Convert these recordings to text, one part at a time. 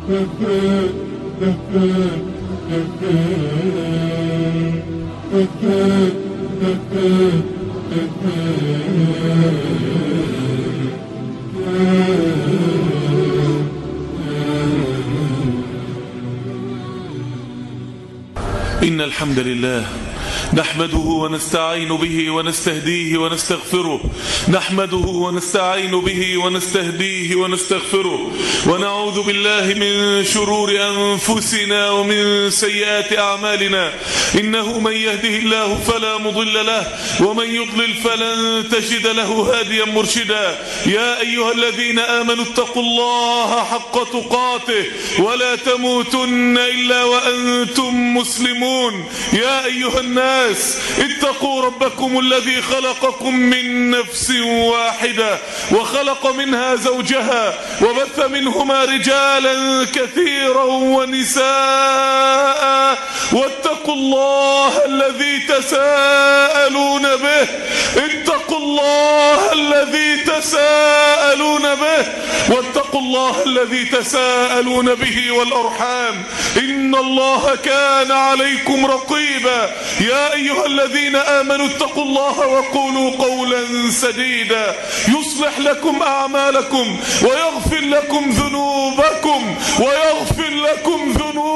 إن الحمد لله نحمده ونستعين به ونستهديه ونستغفره نحمده ونستعين به ونستهديه ونستغفره ونعوذ بالله من شرور أنفسنا ومن سيئات أعمالنا إنه من يهده الله فلا مضل له ومن يضلل فلن تجد له هاديا مرشدا يا أيها الذين آمنوا اتقوا الله حق تقاته ولا تموتن إلا وأنتم مسلمون يا أيها الناس اتقوا ربكم الذي خلقكم من نفس واحدة وخلق منها زوجها وبث منهما رجالا كثيرا ونساء واتقوا الله الذي تساءلون به اتقوا الله الذي تساءلون به واتقوا الله الذي تساءلون به والأرحام إن الله كان عليكم رقيبا يا أيها الذين آمنوا اتقوا الله وقولوا قولا سديدا يصلح لكم أعمالكم ويغفر لكم ذنوبكم ويغفر لكم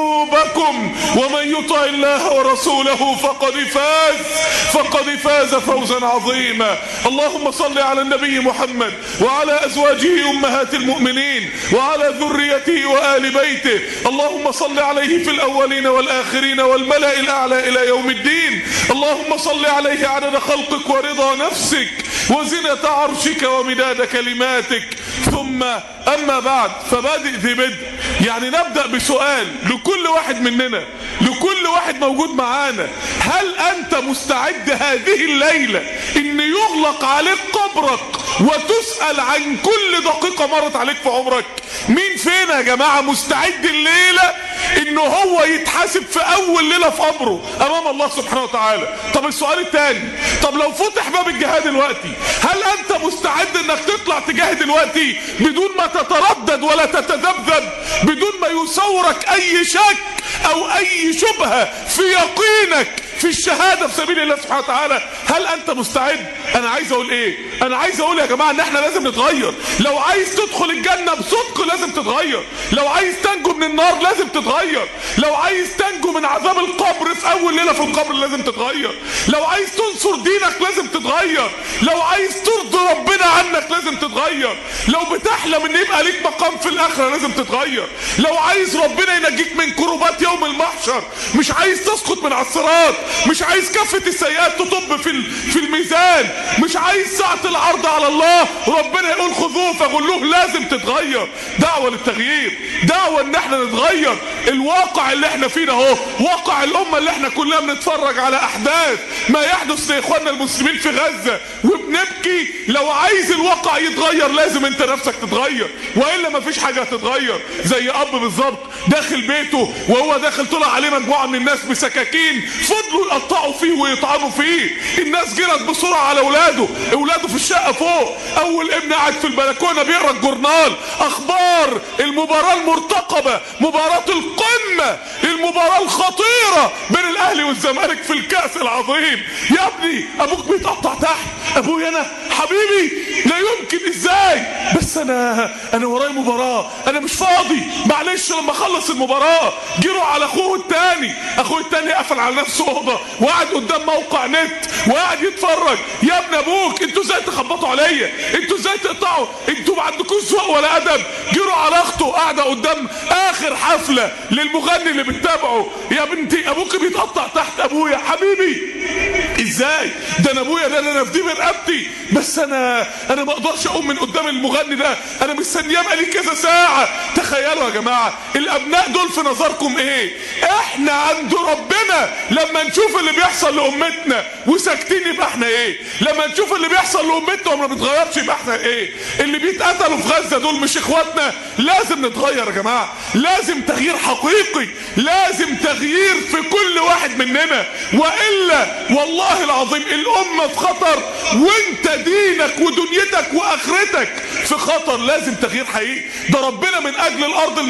ذنوبكم ومن يطع الله ورسوله فقد فاز فقد فاز فوزا عظيما اللهم صل على النبي محمد وعلى أزواجه أمهات المؤمنين وعلى ذريته وآل بيته اللهم صل عليه في الأولين والآخرين والملأ الأعلى إلى يوم الدين اللهم صل عليه عدد خلقك ورضا نفسك وزنة عرشك ومداد كلماتك ثم أما بعد فبادئ ذي بدء يعني نبدأ بسؤال لكل واحد مننا لكل واحد موجود معانا هل أنت مستعد هذه الليلة إن يغلق عليك قبرك وتسأل عن كل دقيقة مرت عليك في عمرك مين فينا يا جماعة مستعد الليلة إنه هو يتحاسب في أول ليلة في قبره أمام الله سبحانه وتعالى طب السؤال الثاني طب لو فتح باب الجهاد دلوقتي هل أنت مستعد إنك تطلع تجاهد دلوقتي بدون ما تتردد ولا تتذبذب بدون ما يصورك أي شك أو أي شبهة في يقينك في الشهادة في سبيل الله سبحانه وتعالى هل أنت مستعد أنا عايز أقول إيه أنا عايز أقول يا جماعة إن إحنا لازم نتغير لو عايز تدخل الجنة بصدق لازم تتغير لو عايز تنجو من النار لازم تتغير لو عايز تنجو من عذاب القبر في أول ليلة في القبر لازم تتغير لو عايز تنصر دينك لازم تتغير لو عايز ترضي ربنا عنك لازم تتغير لو بتحلم إن يبقى ليك مقام في الآخرة لازم تتغير لو عايز ربنا ينجيك من كروبات يوم المحشر مش عايز تسقط من على الصراط مش عايز كفة السيئات تطب في في الميزان مش عايز ساعة العرض على الله ربنا يقول خذوه فغلوه لازم تتغير دعوة للتغيير دعوة ان احنا نتغير الواقع اللي احنا فيه اهو واقع الامة اللي احنا كلنا بنتفرج على احداث ما يحدث لاخواننا المسلمين في غزة وبنبكي لو عايز الواقع يتغير لازم انت نفسك تتغير والا مفيش حاجة هتتغير زي اب بالظبط داخل بيته وهو داخل طلع عليه مجموعة من الناس بسكاكين فضلوا يقطعوا فيه ويطعنوا فيه الناس جرت بسرعة على اولاده اولاده في الشقة فوق اول ابن قاعد في البلكونة بيقرا الجورنال اخبار المباراة المرتقبة مباراة القمة المباراة الخطيرة بين الاهلي والزمالك في الكأس العظيم يا ابني ابوك بيتقطع تحت ابويا انا حبيبي لا يمكن ازاي بس انا انا ورايا مباراة انا مش فاضي معلش لما اخلص المباراة جروا على اخوه التاني اخوه التاني قفل على نفسه اوضه وقاعد قدام موقع نت وقاعد يتفرج يا ابن ابوك انتوا ازاي تخبطوا عليا انتوا ازاي تقطعوا انتوا ما عندكوش ذوق ولا ادب جروا على اخته قاعده قدام اخر حفله للمغني اللي بتتابعه يا بنتي ابوك بيتقطع تحت ابويا حبيبي ازاي ده انا ابويا ده انا في دي رقبتي بس انا انا ما اقدرش اقوم من قدام المغني ده انا مستنياه بقالي كذا ساعه تخيلوا يا جماعه الابناء دول في نظركم ايه احنا عند ربنا لما نشوف اللي بيحصل لامتنا وساكتين يبقى احنا ايه لما نشوف اللي بيحصل لامتنا وما بيتغيرش يبقى احنا ايه اللي بيتقتلوا في غزه دول مش اخواتنا لازم نتغير يا جماعه لازم تغيير حقيقي لازم تغيير في كل واحد مننا والا والله العظيم الامه في خطر وانت دينك ودنيتك واخرتك في خطر لازم تغيير حقيقي ده ربنا من اجل الارض المقدسه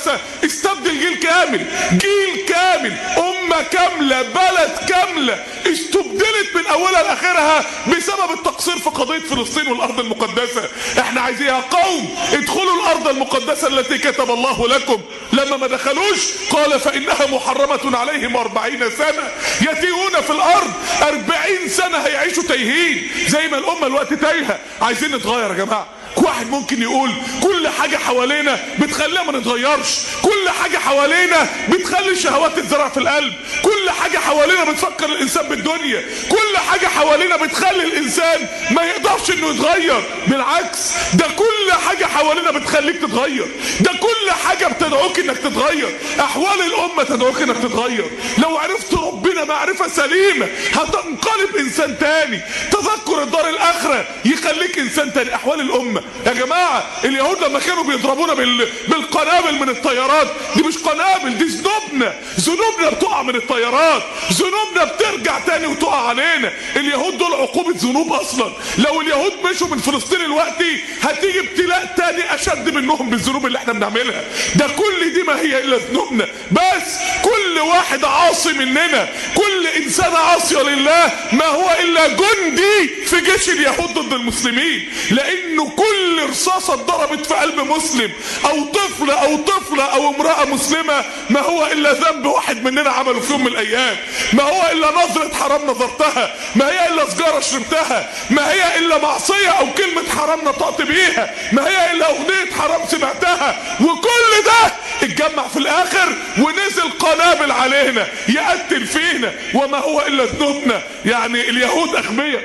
المقدسة استبدل جيل كامل جيل كامل أمة كاملة بلد كاملة استبدلت من أولها لآخرها بسبب التقصير في قضية فلسطين والأرض المقدسة احنا عايزين يا قوم ادخلوا الأرض المقدسة التي كتب الله لكم لما ما دخلوش قال فإنها محرمة عليهم أربعين سنة يتيهون في الأرض أربعين سنة هيعيشوا تايهين زي ما الأمة الوقت تايهة عايزين نتغير يا جماعة واحد ممكن يقول كل حاجة حوالينا بتخلينا ما نتغيرش كل حاجة حوالينا بتخلي الشهوات تتزرع في القلب كل حاجة حوالينا بتفكر الإنسان بالدنيا كل حاجة حوالينا بتخلي الإنسان ما يقدرش إنه يتغير بالعكس ده كل حاجة حوالينا بتخليك تتغير ده كل حاجة بتدعوك إنك تتغير أحوال الأمة تدعوك إنك تتغير لو عرفت ربنا معرفة سليمة هتنقلب إنسان تاني تذكر الدار الآخرة يخليك إنسان تاني أحوال الأمة يا جماعة اليهود لما كانوا بيضربونا بال... بالقنابل من الطيارات دي مش قنابل دي ذنوبنا ذنوبنا بتقع من الطيارات ذنوبنا بترجع تاني وتقع علينا اليهود دول عقوبة ذنوب اصلا لو اليهود مشوا من فلسطين دلوقتي هتيجي ابتلاء تاني اشد منهم بالذنوب اللي احنا بنعملها ده كل دي ما هي الا ذنوبنا بس كل واحد عاصي مننا كل انسان عاصي لله ما هو الا جندي في جيش اليهود ضد المسلمين لانه كل رصاصة اتضربت في قلب مسلم او طفل او طفلة او امرأة مسلمة ما هو الا ذنب واحد مننا عمله في يوم من الايام ما هو الا نظرة حرام نظرتها ما هي الا سجارة شربتها ما هي الا معصية او كلمة حرام نطقت بيها ما هي الا اغنية حرام سمعتها وكل ده اتجمع في الاخر ونزل قنابل علينا يقتل فينا وما هو الا ذنوبنا يعني اليهود اغبياء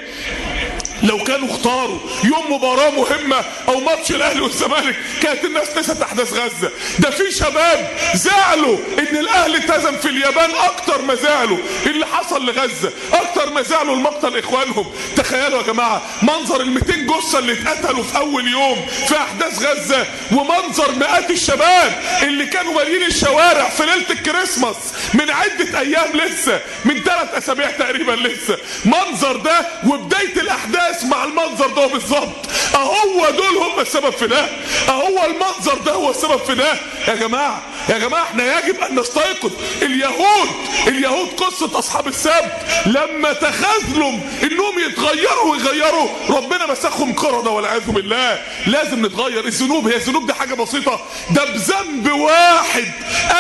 لو كانوا اختاروا يوم مباراة مهمة او ماتش الاهلي والزمالك كانت الناس نسيت احداث غزة ده في شباب زعلوا ان الاهلي اتهزم في اليابان اكتر ما زعلوا اللي حصل لغزة اكتر ما زعلوا المقتل اخوانهم تخيلوا يا جماعة منظر ال 200 جثة اللي اتقتلوا في اول يوم في احداث غزة ومنظر مئات الشباب اللي كانوا مالين الشوارع في ليلة الكريسماس من عدة ايام لسه من ثلاث اسابيع تقريبا لسه منظر ده وبداية الاحداث الناس مع المنظر ده بالظبط اهو دول هم السبب في ده اهو المنظر ده هو السبب في ده يا جماعه يا جماعه احنا يجب ان نستيقظ اليهود اليهود قصه اصحاب السبت لما تخاذلوا انهم يتغيروا ويغيروا ربنا مسخهم قرده والعياذ بالله لازم نتغير الذنوب هي الذنوب دي حاجه بسيطه ده بذنب واحد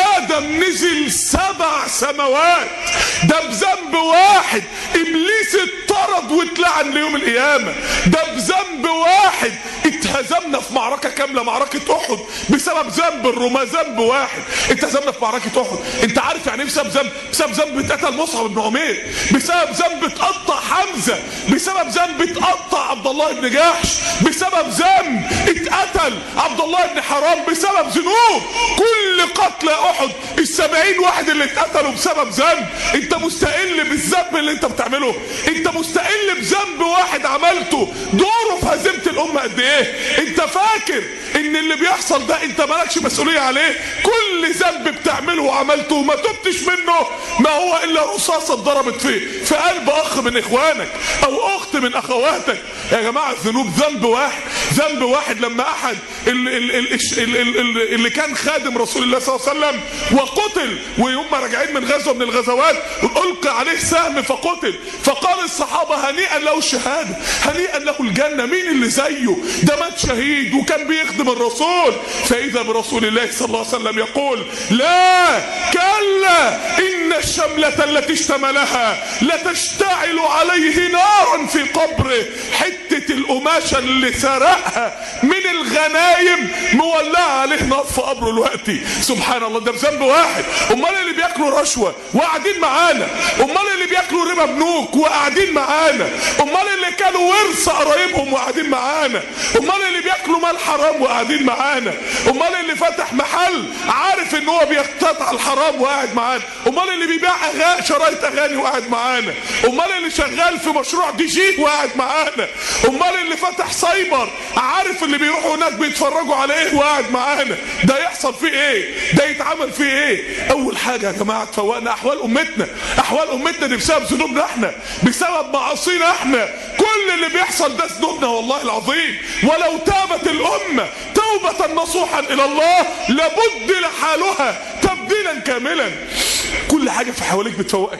ادم نزل سبع سماوات ده بذنب واحد ابليس اتطرد واتلعن ليوم القيامه ده بذنب واحد اتهزمنا في معركه كامله معركه احد بسبب ذنب الرماة ذنب واحد اتهزمنا في معركه احد انت عارف يعني ايه بسبب ذنب بسبب ذنب اتقتل مصعب بن عمير بسبب ذنب اتقطع حمزه بسبب ذنب اتقطع عبد الله بن جحش بسبب ذنب اتقتل عبد الله بن حرام بسبب ذنوب كل قتل احد السبعين واحد اللي اتقتلوا بسبب ذنب انت مستقل بالذنب اللي انت بتعمله انت مستقل بذنب واحد عملته دوره في هزيمه الامه قد ايه انت فاكر ان اللي بيحصل ده انت مالكش مسؤوليه عليه كل ذنب بتعمله وعملته وما تبتش منه ما هو الا رصاصه اتضربت فيه في قلب اخ من اخوانك او اخت من اخواتك يا جماعه الذنوب ذنب واحد ذنب واحد لما احد اللي, اللي, اللي كان خادم رسول الله صلى الله عليه وسلم وقتل ويوم راجعين من غزوه من الغزوات القى عليه سهم فقتل فقال الصحابه هنيئا له الشهاده هنيئا له الجنه مين اللي زيه ده مات شهيد وكان بيخدم الرسول فاذا برسول الله صلى الله عليه وسلم يقول لا كلا ان الشمله التي اشتملها لتشتعل عليه نارا في قبره حته القماشه اللي سرقها من الغنايم مولعه عليه نار في قبره دلوقتي سبحان الله ده بذنب واحد امال اللي بياكلوا رشوه وقاعدين معانا امال اللي بياكلوا ربا بنوك وقاعدين معانا امال اللي كانوا ورث قرايبهم وقاعدين معانا امال اللي بياكلوا مال حرام وقاعدين معانا امال اللي فتح محل عارف ان هو بيقتطع الحرام وقاعد معانا امال اللي بيبيع أغاني شرايط اغاني وقاعد معانا امال اللي شغال في مشروع دي جي وقاعد معانا امال اللي فتح سايبر عارف اللي بيروحوا هناك بيتفرجوا على ايه وقاعد معانا ده يحصل فيه ايه ده يتعمل فيه ايه اول حاجه يا جماعه تفوقنا احوال امتنا احوال امتنا دي بسبب ذنوبنا احنا بسبب معاصينا احنا كل اللي بيحصل ده ذنوبنا والله العظيم ولو تابت الامه توبه نصوحا الى الله لبدل حالها تبديلا كاملا كل حاجه في حواليك بتفوقك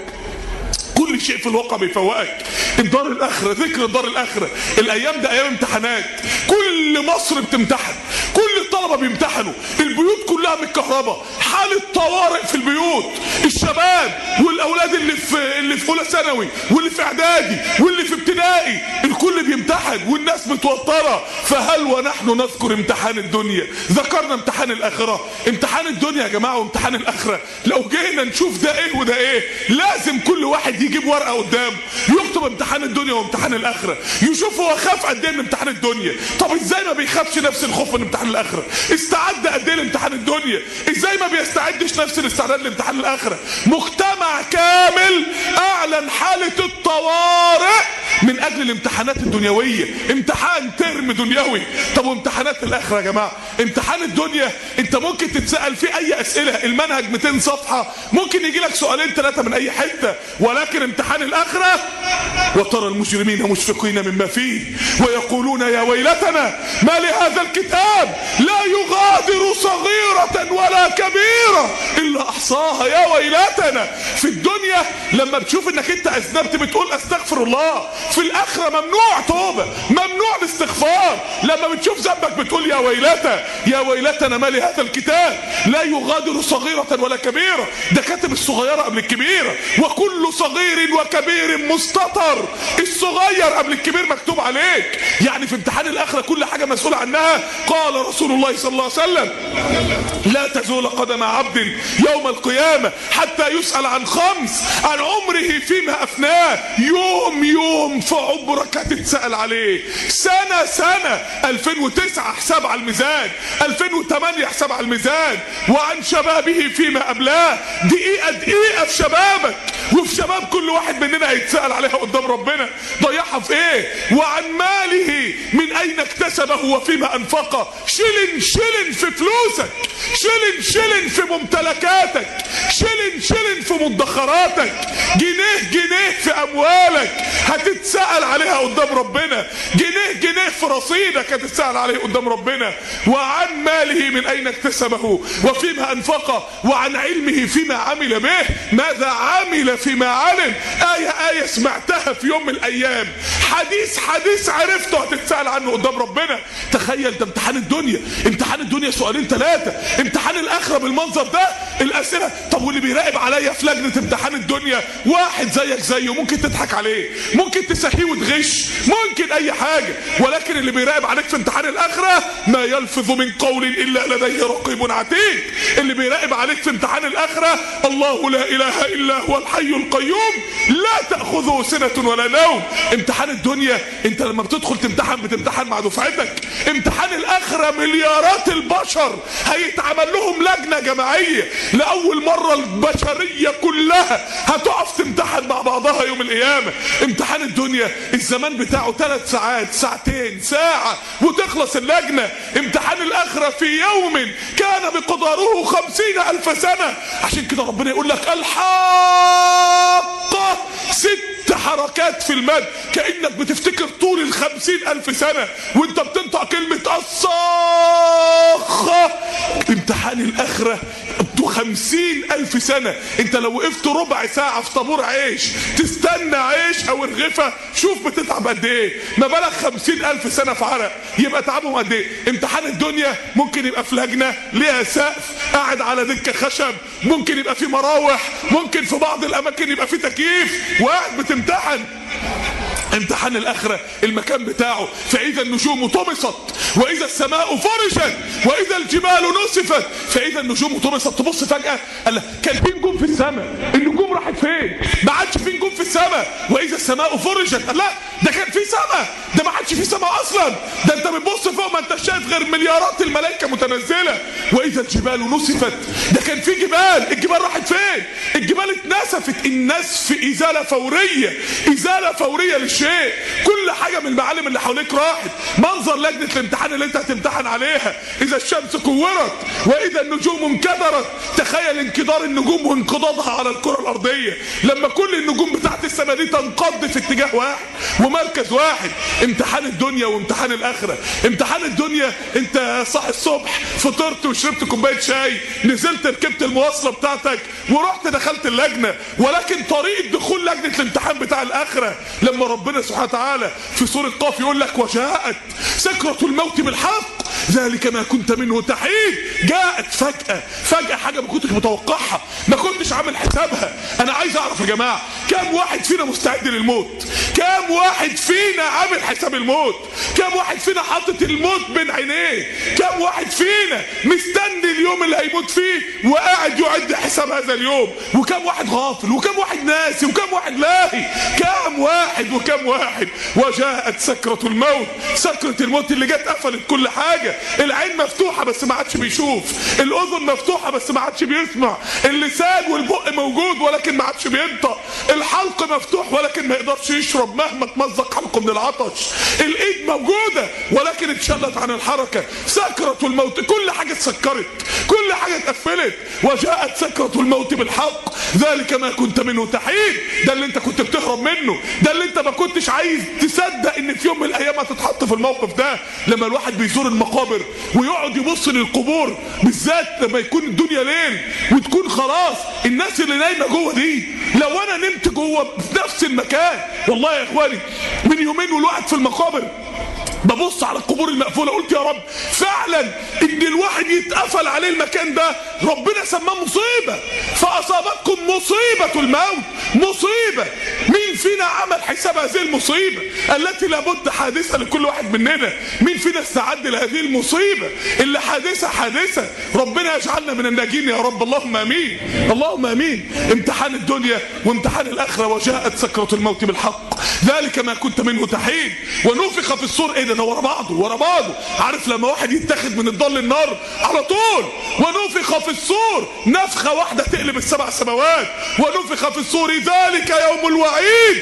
كل شيء في الواقع بيفوقك الدار الاخره ذكر الدار الاخره الايام ده ايام امتحانات كل مصر بتمتحن كل الطلبه بيمتحنوا البيوت كلها متكهربه حاله طوارئ في البيوت الشباب والاولاد اللي في اللي في اولى ثانوي واللي في اعدادي واللي في ابتدائي الكل بيمتحن والناس متوتره فهل ونحن نذكر امتحان الدنيا ذكرنا امتحان الاخره امتحان الدنيا يا جماعه وامتحان الاخره لو جينا نشوف ده ايه وده ايه لازم كل واحد يجيب ورقه قدامه يكتب امتحان الدنيا وامتحان الاخره يشوف هو خاف قد ايه من امتحان الدنيا طب ازاي ما بيخافش نفس الخوف من امتحان الاخره استعد قد ايه لامتحان الدنيا ازاي ما بيستعدش نفس الاستعداد لامتحان الاخره مجتمع كامل اعلن حاله الطوارئ من اجل الامتحانات الدنيويه امتحان ترم دنيوي طب وامتحانات الاخره يا جماعه امتحان الدنيا انت ممكن تتسال فيه اي اسئله المنهج 200 صفحه ممكن يجي لك سؤالين ثلاثه من اي حته ولكن امتحان الاخره وترى المجرمين مشفقين مما فيه ويقولون يا ويلتنا ما لهذا الكتاب لا يغادر صغيره ولا كبيره الا احصاها يا ويلتنا في الدنيا لما بتشوف انك انت اذنبت بتقول استغفر الله في الاخره ممنوع توبه ممنوع الاستغفار لما بتشوف ذنبك بتقول يا ويلتى يا ويلتنا ما لهذا الكتاب لا يغادر صغيره ولا كبيره ده كاتب الصغيره قبل الكبيره وكل صغير وكبير مستطر الصغير قبل الكبير مكتوب عليك يعني في امتحان الاخره كل حاجه مسؤول عنها قال رسول الله صلى الله عليه وسلم لا تزول قدم عبد يوم القيامه حتى يسال عن خمس عن عمره فيما افناه يوم يوم في عمرك هتتسال عليه سنه سنه 2009 حساب على الميزان 2008 حساب على الميزان وعن شبابه فيما ابلاه دقيقه دقيقه في شبابك وفي شباب كل واحد مننا هيتسال عليها قدام ربنا ضيعها في ايه وعن ماله من اين اكتسبه وفيما انفقه شلن شلن في فلوسك شلن شلن في ممتلكاتك شلن شلن في مدخراتك جنيه جنيه في اموالك هتتسال عليها قدام ربنا جنيه جنيه في رصيدك هتتسال عليه قدام ربنا وعن ماله من اين اكتسبه وفيما انفقه وعن علمه فيما عمل به ماذا عمل فيما علم آية آية سمعتها في يوم من الأيام حديث حديث عرفته هتتسأل عنه قدام ربنا تخيل ده امتحان الدنيا امتحان الدنيا سؤالين ثلاثة امتحان الآخرة بالمنظر ده الأسئلة طب واللي بيراقب عليا في لجنة امتحان الدنيا واحد زيك زيه ممكن تضحك عليه ممكن تسهيه وتغش ممكن أي حاجة ولكن اللي بيراقب عليك في امتحان الآخرة ما يلفظ من قول إلا لديه رقيب عتيد اللي بيراقب عليك في امتحان الآخرة الله لا إله إلا هو الحي القيوم لا تأخذه سنة ولا نوم امتحان الدنيا انت لما بتدخل تمتحن بتمتحن مع دفعتك امتحان الآخرة مليارات البشر هيتعمل لهم لجنة جماعية لأول مرة البشرية كلها هتقف تمتحن مع بعضها يوم القيامة امتحان الدنيا الزمان بتاعه ثلاث ساعات ساعتين ساعة وتخلص اللجنة امتحان الآخرة في يوم كان بقدره خمسين ألف سنة عشان كده ربنا يقول لك الحاقة ست حركات في المد كأنك بتفتكر طول الخمسين ألف سنة وانت بتنطق كلمة الصاخة امتحان الآخرة خمسين ألف سنة انت لو وقفت ربع ساعة في طابور عيش تستنى عيش او رغيفة شوف بتتعب قد ايه ما بالك خمسين ألف سنة في عرق يبقى تعبهم قد ايه امتحان الدنيا ممكن يبقى في لجنة ليها سقف قاعد على دكة خشب ممكن يبقى في مراوح ممكن في بعض الاماكن يبقى في تكييف وقاعد بتمتحن امتحان الاخره المكان بتاعه فاذا النجوم طمست واذا السماء فرجت واذا الجبال نسفت فاذا النجوم طمست تبص فجاه قال كان في نجوم في السماء النجوم راحت فين ما عادش في نجوم في السماء واذا السماء فرجت قال لا ده كان في سماء ده ما عادش في سماء اصلا ده انت بتبص فوق ما انت شايف غير مليارات الملائكه متنزله واذا الجبال نسفت ده كان في جبال الجبال راحت فين الجبال اتنسفت النسف ازاله فوريه ازاله فوريه للشيء شيء كل حاجه من المعالم اللي حواليك راحت منظر لجنه الامتحان اللي انت هتمتحن عليها اذا الشمس كورت واذا النجوم انكدرت تخيل انكدار النجوم وانقضاضها على الكره الارضيه لما كل النجوم بتاعت السماء دي تنقض في اتجاه واحد ومركز واحد امتحان الدنيا وامتحان الاخره امتحان الدنيا انت صاحي الصبح فطرت وشربت كوبايه شاي نزلت ركبت المواصله بتاعتك ورحت دخلت اللجنه ولكن طريقه دخول لجنه الامتحان بتاع الاخره لما ربنا سبحانه وتعالى في سوره قاف يقول لك وجاءت سكره الموت بالحق ذلك ما كنت منه تحيد جاءت فجأة فجأة حاجة ما كنتش متوقعها ما كنتش عامل حسابها أنا عايز أعرف يا جماعة كام واحد فينا مستعد للموت كام واحد فينا عامل حساب الموت كام واحد فينا حاطط الموت بين عينيه كام واحد فينا مستني اليوم اللي هيموت فيه وقاعد يعد حساب هذا اليوم وكام واحد غافل وكام واحد ناسي وكام واحد لاهي كام واحد وكام واحد وجاءت سكرة الموت سكرة الموت اللي جت قفلت كل حاجة العين مفتوحة بس ما عادش بيشوف الأذن مفتوحة بس ما عادش بيسمع اللسان والبق موجود ولكن ما عادش بينطق الحلق مفتوح ولكن ما يقدرش يشرب مهما تمزق حلقه من العطش الايد موجودة ولكن اتشلت عن الحركة سكرة الموت كل حاجة اتسكرت كل حاجة اتقفلت وجاءت سكرة الموت بالحق ذلك ما كنت منه تحيد ده اللي انت كنت بتهرب منه ده اللي انت ما كنتش عايز تصدق ان في يوم من الايام هتتحط في الموقف ده لما الواحد بيزور المقابر ويقعد يبص للقبور بالذات لما يكون الدنيا ليل وتكون خلاص الناس اللي نايمه جوه دي لو انا نمت جوه في نفس المكان والله يا اخواني من يومين والواحد في المقابر ببص على القبور المقفوله قلت يا رب فعلا ان الواحد يتقفل عليه المكان ده ربنا سماه مصيبه فاصابتكم مصيبه الموت مصيبه مين فينا عمل حساب هذه المصيبه التي لابد حادثه لكل واحد مننا مين فينا استعد لهذه المصيبه اللي حادثه حادثه ربنا يجعلنا من الناجين يا رب اللهم امين اللهم امين امتحان الدنيا وامتحان الاخره وجاءت سكره الموت بالحق ذلك ما كنت منه تحيد ونفخ في الصور ايه ده ده ورا بعضه ورا بعضه عارف لما واحد يتاخد من الضل النار على طول ونفخ في الصور نفخه واحده تقلب السبع سماوات ونفخ في الصور ذلك يوم الوعيد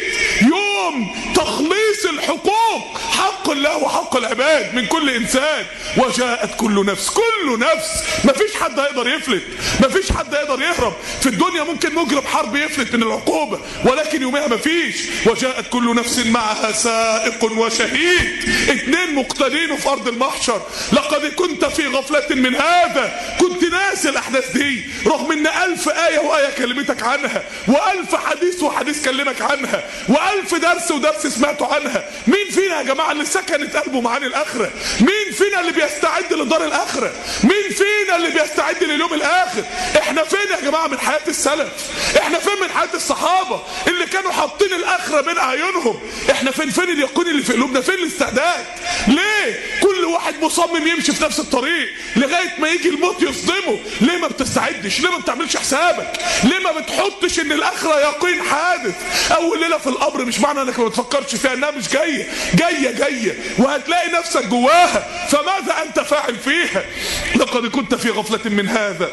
يوم تخليص الحقوق حق الله وحق العباد من كل انسان وجاءت كل نفس كل نفس مفيش حد هيقدر يفلت مفيش حد يقدر يهرب في الدنيا ممكن مجرم حرب يفلت من العقوبه ولكن يومها مفيش وجاءت كل نفس معها سائق وشهيد اتنين مقتدين في ارض المحشر لقد كنت في غفلة من هذا كنت ناسي الاحداث دي رغم ان الف اية واية كلمتك عنها والف حديث وحديث كلمك عنها والف درس ودرس سمعته عنها مين فينا يا جماعة اللي سكنت قلبه معاني الاخرة مين فينا اللي بيستعد لدار الاخرة مين فينا اللي بيستعد لليوم الاخر احنا فين يا جماعة من حياة السلف احنا فين من حياة الصحابة اللي كانوا حاطين الاخرة بين اعينهم احنا فين فين اليقين اللي في قلوبنا فين الاستعداد ليه كل واحد مصمم يمشي في نفس الطريق لغايه ما يجي الموت يصدمه ليه ما بتستعدش ليه ما بتعملش حسابك ليه ما بتحطش ان الاخره يقين حادث اول ليله في القبر مش معنى انك ما بتفكرش فيها انها مش جايه جايه جايه وهتلاقي نفسك جواها فماذا انت فاعل فيها لقد كنت في غفله من هذا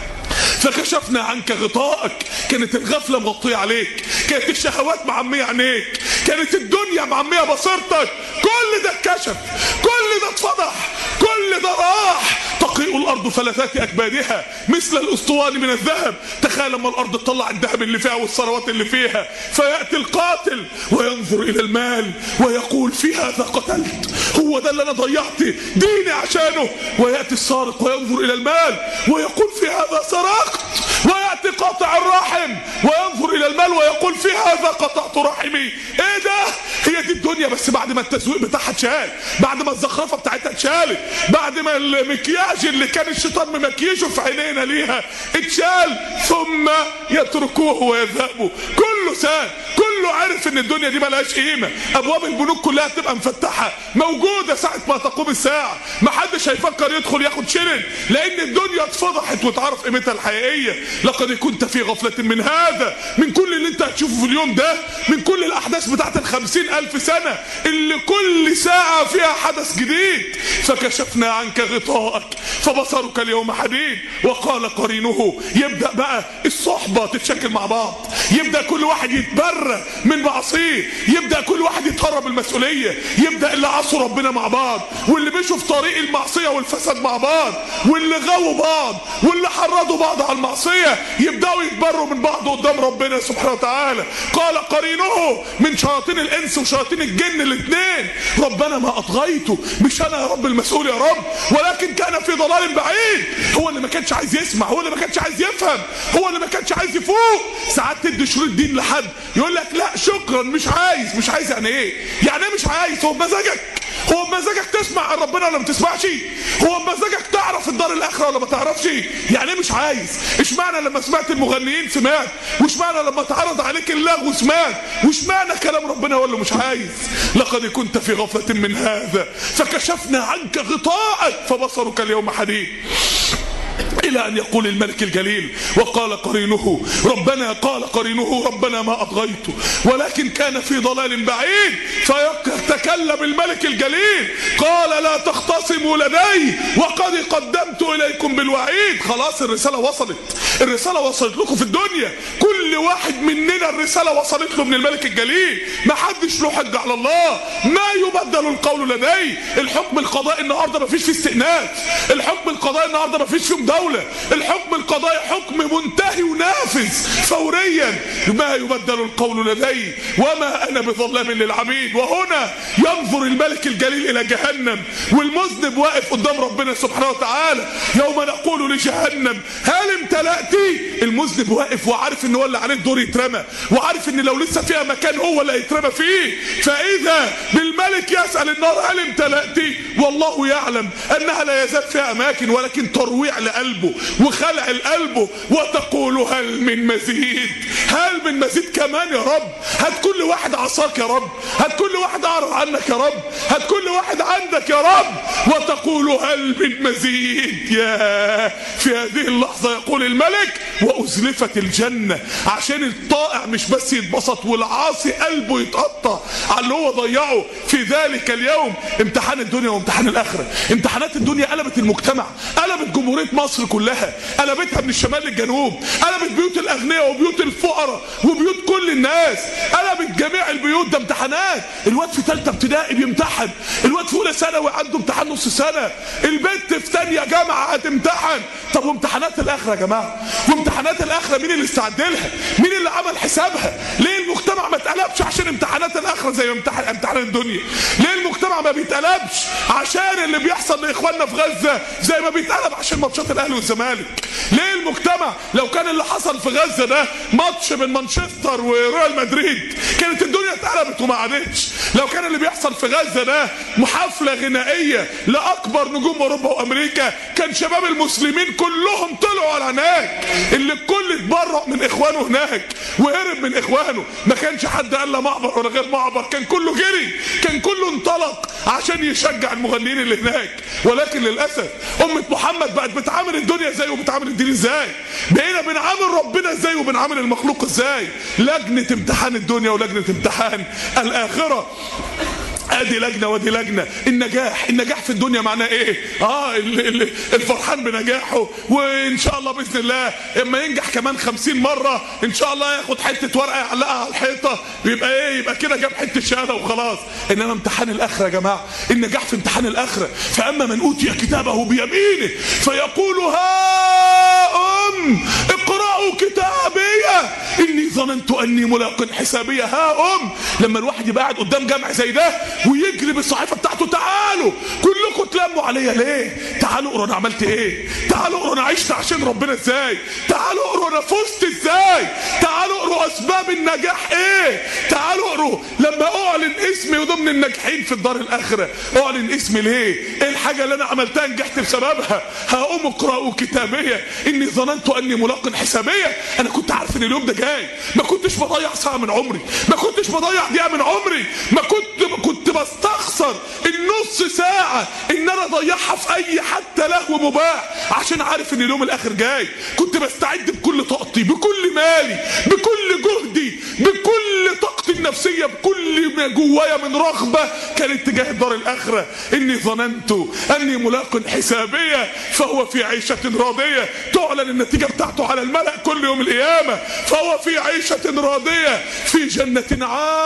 فكشفنا عنك غطاءك كانت الغفلة مغطية عليك كانت الشهوات معمية عينيك كانت الدنيا معمية بصيرتك كل ده اتكشف كل ده اتفضح كل ده راح تقيء الارض فلذات اكبادها مثل الاسطواني من الذهب تخيل لما الارض تطلع الذهب اللي فيها والثروات اللي فيها فياتي القاتل وينظر الى المال ويقول في هذا قتلت هو ده اللي انا ضيعت ديني عشانه وياتي السارق وينظر الى المال ويقول في هذا سرقت وياتي قاطع الرحم وينظر الى المال ويقول في هذا قطعت رحمي ايه ده هي دي الدنيا بس بعد ما التسويق بتاعها اتشال بعد ما الزخرفه بتاعتها اتشالت بعد ما المكياج اللي كان الشيطان ممكيجه في عينينا ليها اتشال ثم يتركوه ويذهبوا كله سان كله عارف ان الدنيا دي ملهاش قيمه ابواب البنوك كلها تبقى مفتحه موجوده ساعه ما تقوم الساعه محدش هيفكر يدخل ياخد شرن لان الدنيا اتفضحت وتعرف قيمتها الحقيقيه لقد كنت في غفله من هذا من كل اللي انت هتشوفه في اليوم ده من كل الاحداث بتاعت الخمسين الف سنه اللي كل ساعه فيها حدث جديد فكشفنا عنك غطاءك فبصرك اليوم حديد وقال قرينه يبدا بقى الصحبه تتشكل مع بعض يبدا كل واحد يتبرى من معصيه يبدا كل واحد يتهرب المسؤوليه يبدا اللي عصوا ربنا مع بعض واللي مشوا في طريق المعصيه والفساد مع بعض واللي غووا بعض واللي حرضوا بعض على المعصيه يبداوا يتبروا من بعض قدام ربنا سبحانه وتعالى قال قرينه من شياطين الانس وشياطين الجن الاثنين ربنا ما اطغيته مش انا يا رب المسؤول يا رب ولكن كان في ضلال بعيد هو اللي ما كانش عايز يسمع هو اللي ما كانش عايز يفهم هو اللي ما كانش عايز يفوق ساعات تدي شروط دين لحد يقول لك لا شكرا مش عايز مش عايز يعني ايه يعني ايه مش عايز هو بمزاجك هو بمزاجك تسمع عن ربنا ولا ما تسمعش هو بمزاجك تعرف الدار الاخره ولا ما تعرفش يعني ايه مش عايز اشمعنى لما سمعت المغنيين سمعت واشمعنى لما اتعرض عليك اللغو سمعت واشمعنى كلام ربنا هو اللي مش عايز لقد كنت في غفله من هذا فكشفنا عنك غطاءك فبصرك اليوم حديد إلى أن يقول الملك الجليل وقال قرينه ربنا قال قرينه ربنا ما أطغيته ولكن كان في ضلال بعيد فيتكلم الملك الجليل قال لا تختصموا لدي وقد قدمت إليكم بالوعيد خلاص الرسالة وصلت الرسالة وصلت لكم في الدنيا كل واحد مننا الرسالة وصلت له من الملك الجليل ما حدش له حج على الله ما يبدل القول لدي الحكم القضائي النهارده ما فيش فيه استئناف الحكم القضائي النهارده ما فيش فيه دولة الحكم القضائي حكم منتهي ونافذ فوريا ما يبدل القول لدي وما انا بظلام للعبيد وهنا ينظر الملك الجليل الى جهنم والمذنب واقف قدام ربنا سبحانه وتعالى يوم نقول لجهنم هل امتلأتي المذنب واقف وعارف ان هو اللي عليه الدور يترمى وعارف ان لو لسه فيها مكان هو اللي هيترمى فيه فاذا بالملك يسأل النار هل امتلأتي والله يعلم انها لا يزال فيها اماكن ولكن ترويع لقلبه وخلع لقلبه وتقول هل من مزيد هل من مزيد كمان يا رب هات كل واحد عصاك يا رب هات كل واحد اعرض عنك يا رب هات كل واحد عندك يا رب وتقول هل من مزيد يا في هذه اللحظة يقول الملك وأزلفت الجنة عشان الطائع مش بس يتبسط والعاصي قلبه يتقطع على اللي هو ضيعه في ذلك اليوم امتحان الدنيا وامتحان الآخرة امتحانات الدنيا قلبت المجتمع قلبت جمهورية مصر كلها قلبتها من الشمال للجنوب قلبت بيوت الأغنياء وبيوت الفقراء وبيوت كل الناس قلبت جميع البيوت ده امتحانات الواد في ثالثه ابتدائي بيمتحن الواد في اولى ثانوي عنده امتحان نص سنه البنت في ثانيه جامعه هتمتحن طب وامتحانات الاخره يا جماعه وامتحانات الاخره مين اللي استعد لها مين اللي عمل حسابها ليه المجتمع ما اتقلبش عشان امتحانات الاخره زي امتحان امتحان الدنيا ليه المجتمع ما بيتقلبش عشان اللي بيحصل لاخواننا في غزه زي ما بيتقلب عشان ماتشات الاهلي والزمالك ليه المجتمع لو كان اللي حصل في غزه ده ماتش من مانشستر وريال مدريد كانت الدنيا اتقلبت وما عادتش لو كان اللي بيحصل في غزه ده محافله غنائيه لاكبر نجوم اوروبا وامريكا كان شباب المسلمين كلهم طلعوا على هناك اللي الكل اتبرأ من اخوانه هناك وهرب من اخوانه ما كانش حد قال لا معبر ولا غير معبر كان كله جري كان كله انطلق عشان يشجع المغنيين اللي هناك ولكن للاسف امه محمد بقت بتعامل الدنيا ازاي وبتعامل الدين ازاي بقينا بنعامل ربنا ازاي وبنعامل المخلوق ازاي لجنه امتحان الدنيا ولجنه امتحان الاخره ادي لجنه وادي لجنه النجاح النجاح في الدنيا معناه ايه اه ال- ال- الفرحان بنجاحه وان شاء الله باذن الله اما ينجح كمان خمسين مره ان شاء الله ياخد حته ورقه يعلقها على الحيطه ويبقى ايه يبقى كده جاب حته شهاده وخلاص انما امتحان الاخره يا جماعه النجاح في امتحان الاخره فاما من اوتي كتابه بيمينه فيقول ها ام اقرأوا كتابيه اني ظننت اني ملاق حسابيه ها ام لما الواحد يبقى قاعد قدام جمع زي ده ويجري بالصحيفه بتاعته تعالوا كلكم تلموا عليا ليه تعالوا اقروا انا عملت ايه تعالوا اقروا انا عشت عشان ربنا ازاي تعالوا اقروا انا فزت ازاي تعالوا اقروا اسباب النجاح ايه تعالوا اقروا لما اعلن اسمي ضمن الناجحين في الدار الاخره اعلن اسمي ليه ايه الحاجه اللي انا عملتها نجحت بسببها هقوم اقرأوا كتابيه اني ظننت اني ملاق حسابيه انا كنت عارف ان اليوم ده جاي ما كنتش بضيع ساعه من عمري ما كنتش بضيع دقيقه من عمري ما كنت كنت بستخسر النص ساعه ان انا اضيعها في اي حتى لهو مباح عشان عارف ان اليوم الاخر جاي كنت بستعد بكل طاقتي بكل مالي بكل جهدي بكل طاقتي تنظيم نفسيه بكل ما جوايا من رغبه كانت تجاه الدار الاخره اني ظننت اني ملاق حسابيه فهو في عيشه راضيه تعلن النتيجه بتاعته على الملأ كل يوم القيامه فهو في عيشه راضيه في جنه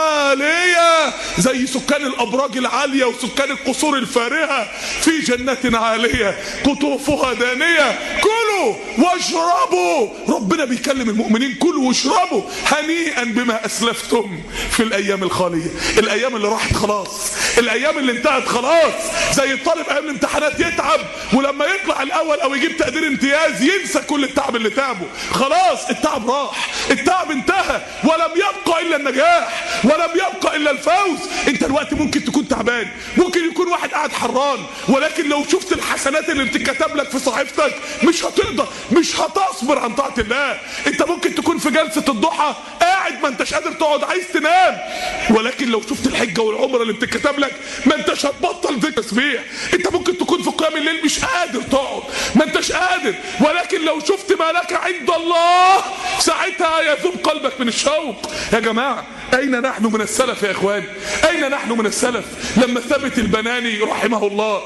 عاليه زي سكان الابراج العاليه وسكان القصور الفارهه في جنه عاليه قطوفها دانيه كلوا واشربوا ربنا بيكلم المؤمنين كلوا واشربوا هنيئا بما اسلفتم في الايام الخاليه الايام اللي راحت خلاص الايام اللي انتهت خلاص زي الطالب ايام الامتحانات يتعب ولما يطلع الاول او يجيب تقدير امتياز ينسى كل التعب اللي تعبه خلاص التعب راح التعب انتهى ولم يبقى الا النجاح ولم يبقى الا الفوز انت الوقت ممكن تكون تعبان ممكن يكون واحد قاعد حران ولكن لو شفت الحسنات اللي بتتكتب لك في صحيفتك مش هتقدر مش هتصبر عن طاعه الله انت ممكن تكون في جلسه الضحى قاعد ما انتش قادر تقعد عايز تنام ولكن لو شفت الحجه والعمره اللي بتتكتب لك ما انتش هتبطل ذكر تسبيح انت ممكن تكون في قيام الليل مش قادر تقعد ما انتش قادر ولكن لو شفت ما لك عند الله ساعتها يذوب قلبك من الشوق يا جماعه اين نحن من السلف يا اخوان اين نحن من السلف لما ثبت البناني رحمه الله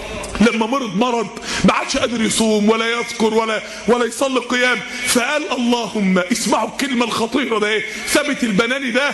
لما مرض مرض ما عادش قادر يصوم ولا يذكر ولا ولا يصلي قيام فقال اللهم اسمعوا الكلمه الخطيره ده ايه ثابت البناني ده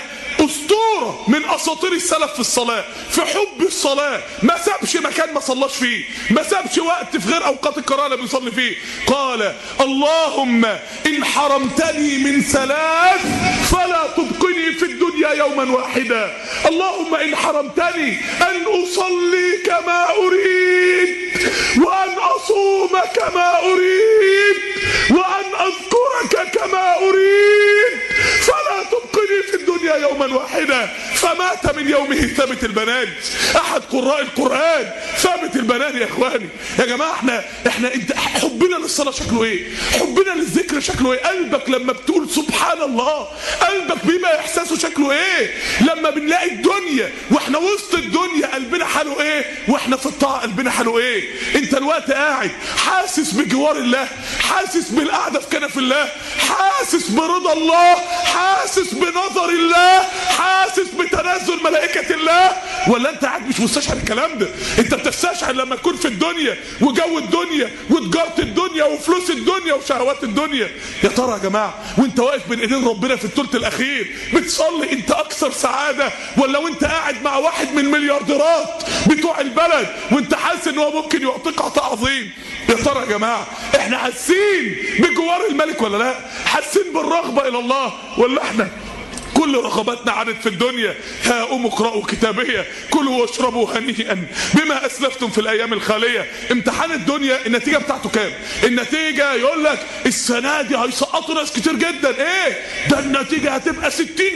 اسطوره من اساطير السلف في الصلاه في حب الصلاه ما سابش مكان ما صلاش فيه ما سابش وقت في غير اوقات القراءه اللي بيصلي فيه قال اللهم ان حرمتني من ثلاث فلا تبقني في الدنيا يوما واحدا اللهم ان حرمتني ان اصلي كما اريد وأن أصوم كما أريد وأن أذكرك كما أريد فلا تبقني في الدنيا يوما واحدا فمات من يومه ثابت البناني أحد قراء القرآن ثابت البناني يا إخواني يا جماعة احنا احنا انت حبنا للصلاة شكله إيه؟ حبنا للذكر شكله إيه؟ قلبك لما بتقول سبحان الله قلبك بيبقى إحساسه شكله إيه؟ لما بنلاقي الدنيا واحنا وسط الدنيا قلبنا حاله إيه؟ واحنا في الطاعة قلبنا حاله إيه؟ انت الوقت قاعد حاسس بجوار الله حاسس بالقعده في كنف الله حاسس برضا الله حاسس بنظر الله حاسس بتنزل ملائكه الله ولا انت قاعد مش مستشعر الكلام ده انت بتستشعر لما تكون في الدنيا وجو الدنيا وتجاره الدنيا وفلوس الدنيا وشهوات الدنيا يا ترى يا جماعه وانت واقف بين ايدين ربنا في الثلث الاخير بتصلي انت اكثر سعاده ولا وانت قاعد مع واحد من المليارديرات بتوع البلد وانت حاسس ان هو ممكن يعطيك عطاء عظيم يا ترى يا جماعه احنا حاسين بجوار الملك ولا لا حاسين بالرغبه الى الله ولا احنا كل رغباتنا عادت في الدنيا ها قوموا اقرأوا كتابية كلوا واشربوا هنيئا بما أسلفتم في الأيام الخالية امتحان الدنيا النتيجة بتاعته كام النتيجة يقول لك السنة دي هيسقطوا ناس كتير جدا ايه ده النتيجة هتبقى 60%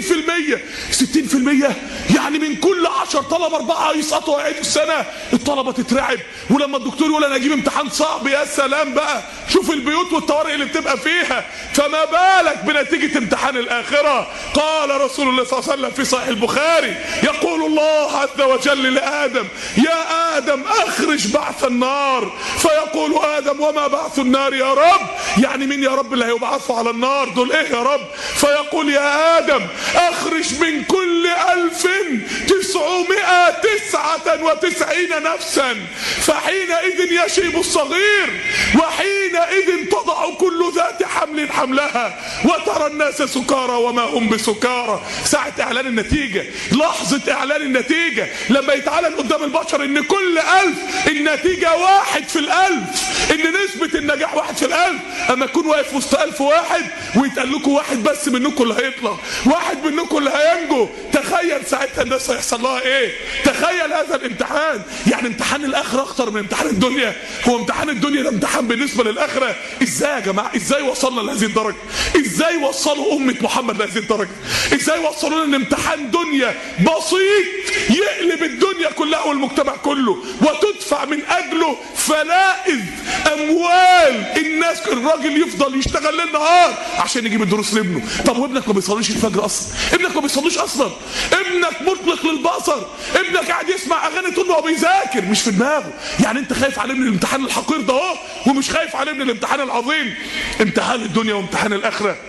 60% يعني من كل 10 طلبة أربعة هيسقطوا هيعيدوا السنة الطلبة تترعب ولما الدكتور يقول أنا أجيب امتحان صعب يا سلام بقى شوف البيوت والطوارئ اللي بتبقى فيها فما بالك بنتيجة امتحان الآخرة قال رسول الله صلى الله عليه وسلم في صحيح البخاري يقول الله عز وجل لآدم يا آدم أخرج بعث النار فيقول آدم وما بعث النار يا رب يعني مين يا رب اللي هيبعثوا على النار دول ايه يا رب فيقول يا آدم أخرج من كل ألف تسعمائة تسعة وتسعين نفسا فحينئذ يشيب الصغير وحينئذ تضع كل ذات حمل حملها وترى الناس سكارى وما هم بسكارى ساعة اعلان النتيجة لحظة اعلان النتيجة لما يتعلن قدام البشر ان كل الف النتيجة واحد في الالف ان نسبة النجاح واحد في الالف اما يكون واقف وسط الف واحد ويتقال لكم واحد بس منكم اللي هيطلع واحد منكم اللي هينجو تخيل ساعتها الناس هيحصل لها ايه تخيل هذا الامتحان يعني امتحان الاخرة اخطر من امتحان الدنيا هو امتحان الدنيا ده امتحان بالنسبة للاخرة ازاي يا جماعة ازاي وصلنا لهذه الدرجة ازاي وصلوا امة محمد لهذه الدرجة ازاي وصلوا لنا امتحان دنيا بسيط يقلب الدنيا كلها والمجتمع كله وتدفع من اجله فلائذ اموال الناس الراجل يفضل يشتغل ليل نهار عشان يجيب الدروس لابنه طب وابنك ما بيصليش الفجر اصلا ابنك ما بيصليش اصلا ابنك مطلق للبصر ابنك قاعد يسمع اغاني طول ما هو بيذاكر مش في دماغه يعني انت خايف عليه من الامتحان الحقير ده اهو ومش خايف عليه من الامتحان العظيم امتحان الدنيا وامتحان الاخره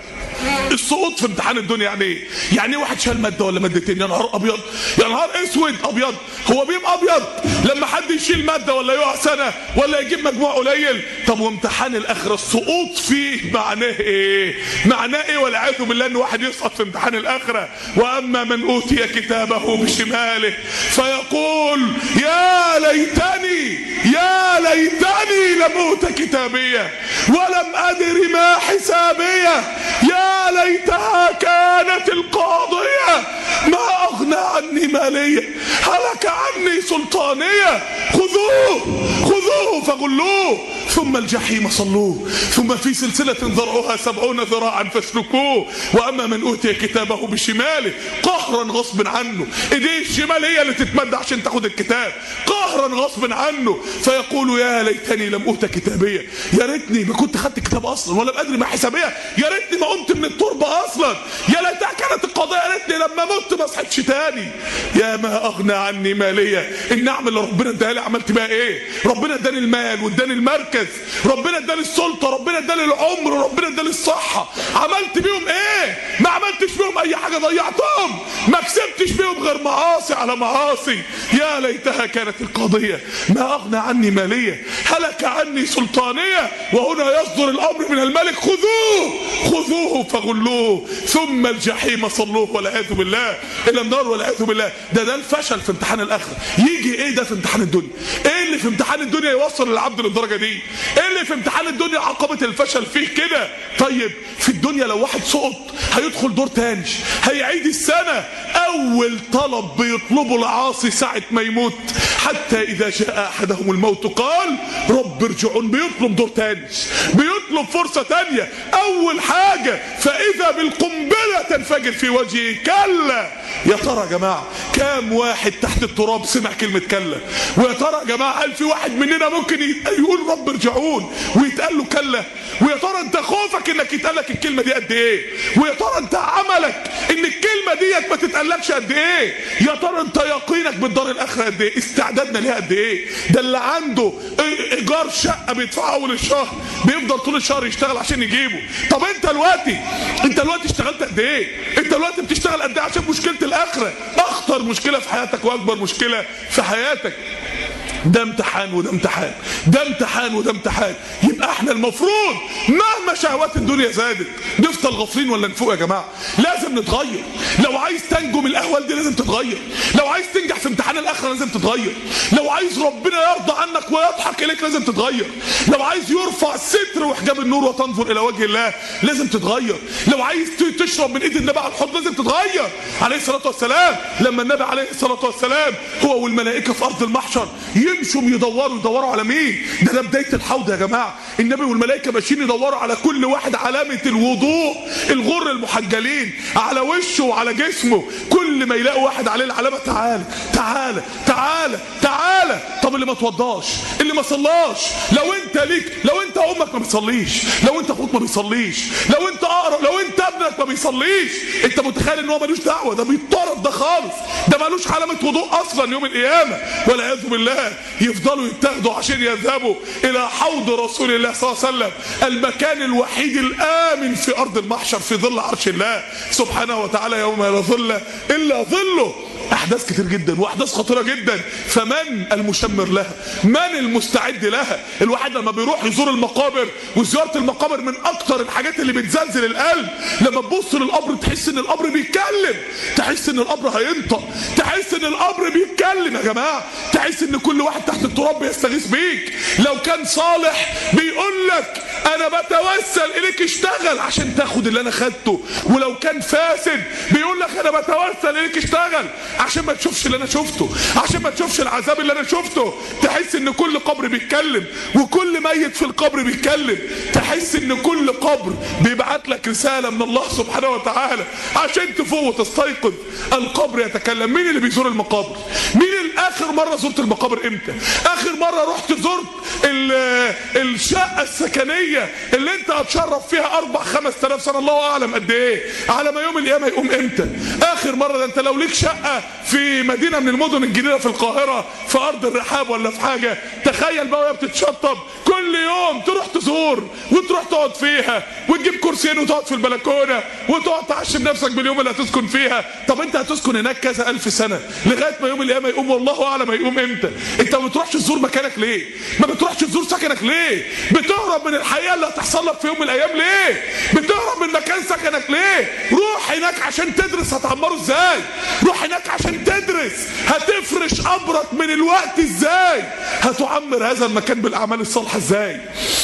السقوط في امتحان الدنيا يعني ايه يعني ايه واحد شال ماده ولا مادتين يا نهار ابيض يا نهار اسود ابيض هو بيبقى ابيض لما حد يشيل ماده ولا يقع سنه ولا يجيب مجموع قليل طب وامتحان الاخره السقوط فيه معناه ايه معناه ايه والعياذ بالله ان واحد يسقط في امتحان الاخره واما من اوتي كتابه بشماله فيقول يا ليتني يا ليتني لم اوت كتابيه ولم ادر ما حسابيه يا ليتها كانت القاضيه ما اغنى عني ماليه هلك عني سلطانيه خذوه خذوه فغلوه ثم الجحيم صلوه ثم في سلسلة ذرعها سبعون ذراعا فاسلكوه وأما من أوتي كتابه بشماله قهرا غصب عنه إيديه الشمال هي اللي تتمد عشان تاخد الكتاب قهرا غصب عنه فيقول يا ليتني لم أوت كتابية يا ريتني ما كنت خدت كتاب أصلا ولا أدري ما حسابية يا ريتني ما قمت من التربة أصلا يا ليتها كانت القضية يا ريتني لما مت ما صحيتش تاني يا ما أغنى عني مالية النعم اللي ربنا اداها لي عملت بيها إيه ربنا اداني المال واداني المركز ربنا اداني السلطه ربنا اداني العمر ربنا اداني الصحه عملت بيهم ايه ما عملتش بيهم اي حاجه ضيعتهم ما كسبتش بيهم غير معاصي على معاصي يا ليتها كانت القضيه ما اغنى عني ماليه هلك عني سلطانيه وهنا يصدر الامر من الملك خذوه خذوه فغلوه ثم الجحيم صلوه والعياذ بالله الى النار والعياذ بالله ده ده الفشل في امتحان الاخره يجي ايه ده في امتحان الدنيا ايه اللي في امتحان الدنيا يوصل العبد للدرجه دي ايه اللي في امتحان الدنيا عقبة الفشل فيه كده طيب في الدنيا لو واحد سقط هيدخل دور تاني هيعيد السنة اول طلب بيطلبه العاصي ساعة ما يموت حتى اذا جاء احدهم الموت قال رب ارجعون بيطلب دور تاني بيطلب فرصة تانية اول حاجة فاذا بالقنبلة تنفجر في وجهه كلا يا ترى يا جماعة كام واحد تحت التراب سمع كلمة كلا ويا ترى يا جماعة هل في واحد مننا ممكن يقول رب ارجعون ويتقال له كلا ويا ترى انت خوفك انك يتقال لك الكلمة دي قد ايه ويا ترى انت عملك ان الكلمة ديت ما تتقالكش قد ايه يا ترى انت يقينك بالدار الاخرة قد ايه استعدادنا ليها قد ايه ده اللي عنده ايجار شقة بيدفعها اول الشهر بيفضل طول الشهر يشتغل عشان يجيبه طب انت دلوقتي انت دلوقتي اشتغلت قد ايه انت دلوقتي بتشتغل قد ايه عشان مشكلة الاخرة اخطر مشكلة في حياتك واكبر مشكلة في حياتك ده امتحان وده امتحان ده امتحان وده امتحان يبقى احنا المفروض مهما شهوات الدنيا زادت نفضل غافلين ولا نفوق يا جماعه لازم نتغير لو عايز تنجو من الاهوال دي لازم تتغير لو عايز تنجح في امتحان الاخره لازم تتغير لو عايز ربنا يرضى عنك ويضحك اليك لازم تتغير لو عايز يرفع الستر وحجاب النور وتنظر الى وجه الله لازم تتغير لو عايز تشرب من ايد النبي على الحوض لازم تتغير عليه الصلاه والسلام لما النبي عليه الصلاه والسلام هو والملائكه في ارض المحشر يمشوا يدوروا يدوروا على مين ده ده بدايه الحوض يا جماعه النبي والملائكه ماشيين يدوروا على كل واحد علامه الوضوء الغر المحجلين على وشه وعلى جسمه كل ما يلاقوا واحد عليه العلامه تعالى تعالى تعالى تعالى طب اللي ما توضاش اللي ما صلاش لو انت ليك لو انت امك ما بتصليش لو انت اخوك ما بيصليش لو انت اقرب لو انت ابنك ما بيصليش انت متخيل ان هو ملوش دعوه ده بيتطرد ده خالص ده ملوش علامه وضوء اصلا يوم القيامه والعياذ بالله يفضلوا يتاخدوا عشان يذهبوا الى حوض رسول الله صلى الله عليه وسلم المكان الوحيد الامن في ارض المحشر في ظل عرش الله سبحانه وتعالى يوم لا ظل الا ظله احداث كتير جدا واحداث خطيره جدا فمن المشمر لها من المستعد لها الواحد لما بيروح يزور المقابر وزياره المقابر من اكتر الحاجات اللي بتزلزل القلب لما تبص للقبر تحس ان القبر بيتكلم تحس ان القبر هينطق تحس ان القبر بيتكلم يا جماعه تحس ان كل واحد تحت التراب بيستغيث بيك لو كان صالح بيقول لك انا بتوسل اليك اشتغل عشان تاخد اللي انا خدته ولو كان فاسد بيقول لك انا بتوسل اليك اشتغل عشان ما تشوفش اللي انا شفته عشان ما تشوفش العذاب اللي انا شفته تحس ان كل قبر بيتكلم وكل ميت في القبر بيتكلم تحس ان كل قبر بيبعت لك رساله من الله سبحانه وتعالى عشان تفوق وتستيقظ القبر يتكلم مين اللي بيزور المقابر مين الاخ اخر مره زرت المقابر امتى اخر مره رحت زرت ال- الشقه السكنيه اللي انت هتشرف فيها اربع خمس تلاف سنه الله اعلم قد ايه على ما يوم القيامه يقوم امتى اخر مره ده انت لو ليك شقه في مدينه من المدن الجديده في القاهره في ارض الرحاب ولا في حاجه تخيل بقى وهي بتتشطب كل يوم تروح تزور وتروح تقعد فيها وتجيب كرسيين وتقعد في البلكونه وتقعد تعشم نفسك باليوم اللي هتسكن فيها طب انت هتسكن هناك كذا الف سنه لغايه ما يوم القيامه يقوم والله اعلم هيقوم امتى انت ما بتروحش تزور مكانك ليه ما بتروحش تزور سكنك ليه بتهرب من الحقيقه اللي هتحصل لك في يوم من الايام ليه بتهرب من مكان سكنك ليه روح هناك عشان تدرس هتعمره ازاي روح هناك عشان تدرس هتفرش قبرك من الوقت ازاي هتعمر هذا المكان بالاعمال الصالحه ازاي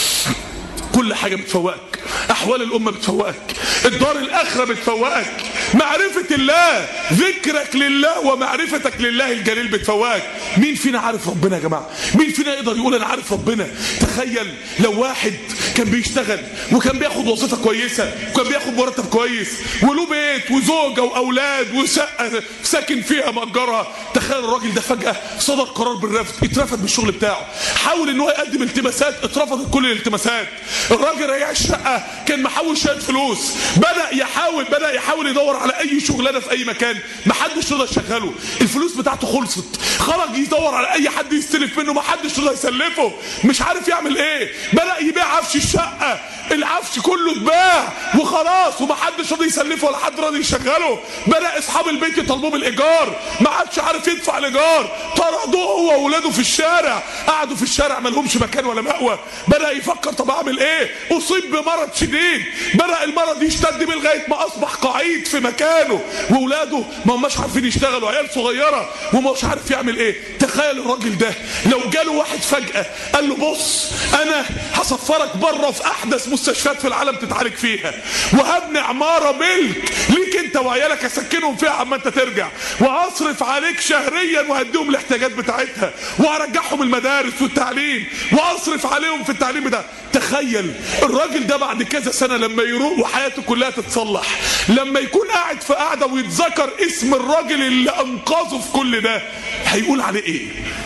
كل حاجة بتفوقك أحوال الأمة بتفوقك الدار الآخرة بتفوقك معرفة الله ذكرك لله ومعرفتك لله الجليل بتفوقك مين فينا عارف ربنا يا جماعة مين فينا يقدر يقول أنا عارف ربنا تخيل لو واحد كان بيشتغل وكان بياخد وظيفة كويسة وكان بياخد مرتب كويس وله بيت وزوجة وأولاد وشقة ساكن فيها مأجرها تخيل الراجل ده فجأة صدر قرار بالرفض اترفض من الشغل بتاعه حاول ان هو يقدم التماسات اترفضت كل الالتماسات الراجل رجع الشقة كان محوش شوية فلوس بدأ يحاول بدأ يحاول يدور على أي شغلانة في أي مكان محدش رضى يشغله الفلوس بتاعته خلصت خرج يدور على أي حد يستلف منه محدش رضى يسلفه مش عارف يعمل إيه بدأ يبيع عفش الشقة العفش كله اتباع وخلاص ومحدش راضي يسلفه ولا حد راضي يشغله بدأ أصحاب البيت يطالبوه بالإيجار ما عادش عارف يدفع الإيجار طردوه هو وأولاده في الشارع قعدوا في الشارع ما لهمش مكان ولا مأوى بدأ يفكر طب أعمل إيه أصيب بمرض شديد بدأ المرض يشتد بيه لغاية ما أصبح قعيد في مكانه وأولاده ما هماش عارفين يشتغلوا عيال صغيرة ومش عارف يعمل إيه تخيل الراجل ده لو جاله واحد فجأة قال له بص أنا هسفرك بره في أحدث مستشفيات في العالم تتعالج فيها وهبني عمارة ملك ليك أنت وعيالك أسكنهم فيها عما أنت ترجع وهصرف عليك شهريا وهديهم الاحتياجات بتاعتها وهرجعهم المدارس والتعليم واصرف عليهم في التعليم ده تخيل الراجل ده بعد كذا سنه لما يروق وحياته كلها تتصلح لما يكون قاعد في قاعده ويتذكر اسم الراجل اللي انقذه في كل ده هيقول عليه ايه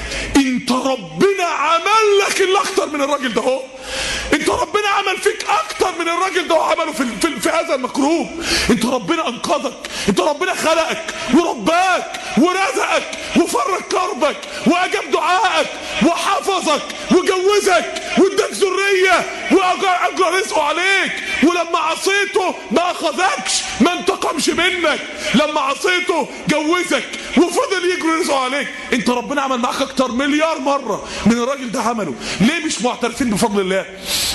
انت ربنا عمل لك اللي اكتر من الراجل ده اهو انت ربنا عمل فيك اكتر من الراجل ده وعمله في, في, في هذا المكروه انت ربنا انقذك انت ربنا خلقك ورباك ورزقك وفرج كربك واجاب دعائك وحفظك وجوزك واداك ذريه واجر رزقه عليك ولما عصيته ما اخذكش ما انتقمش منك لما عصيته جوزك وفضل يجري رزقه عليك انت ربنا عمل معاك اكتر مليار مره من الراجل ده عمله ليه مش معترفين بفضل الله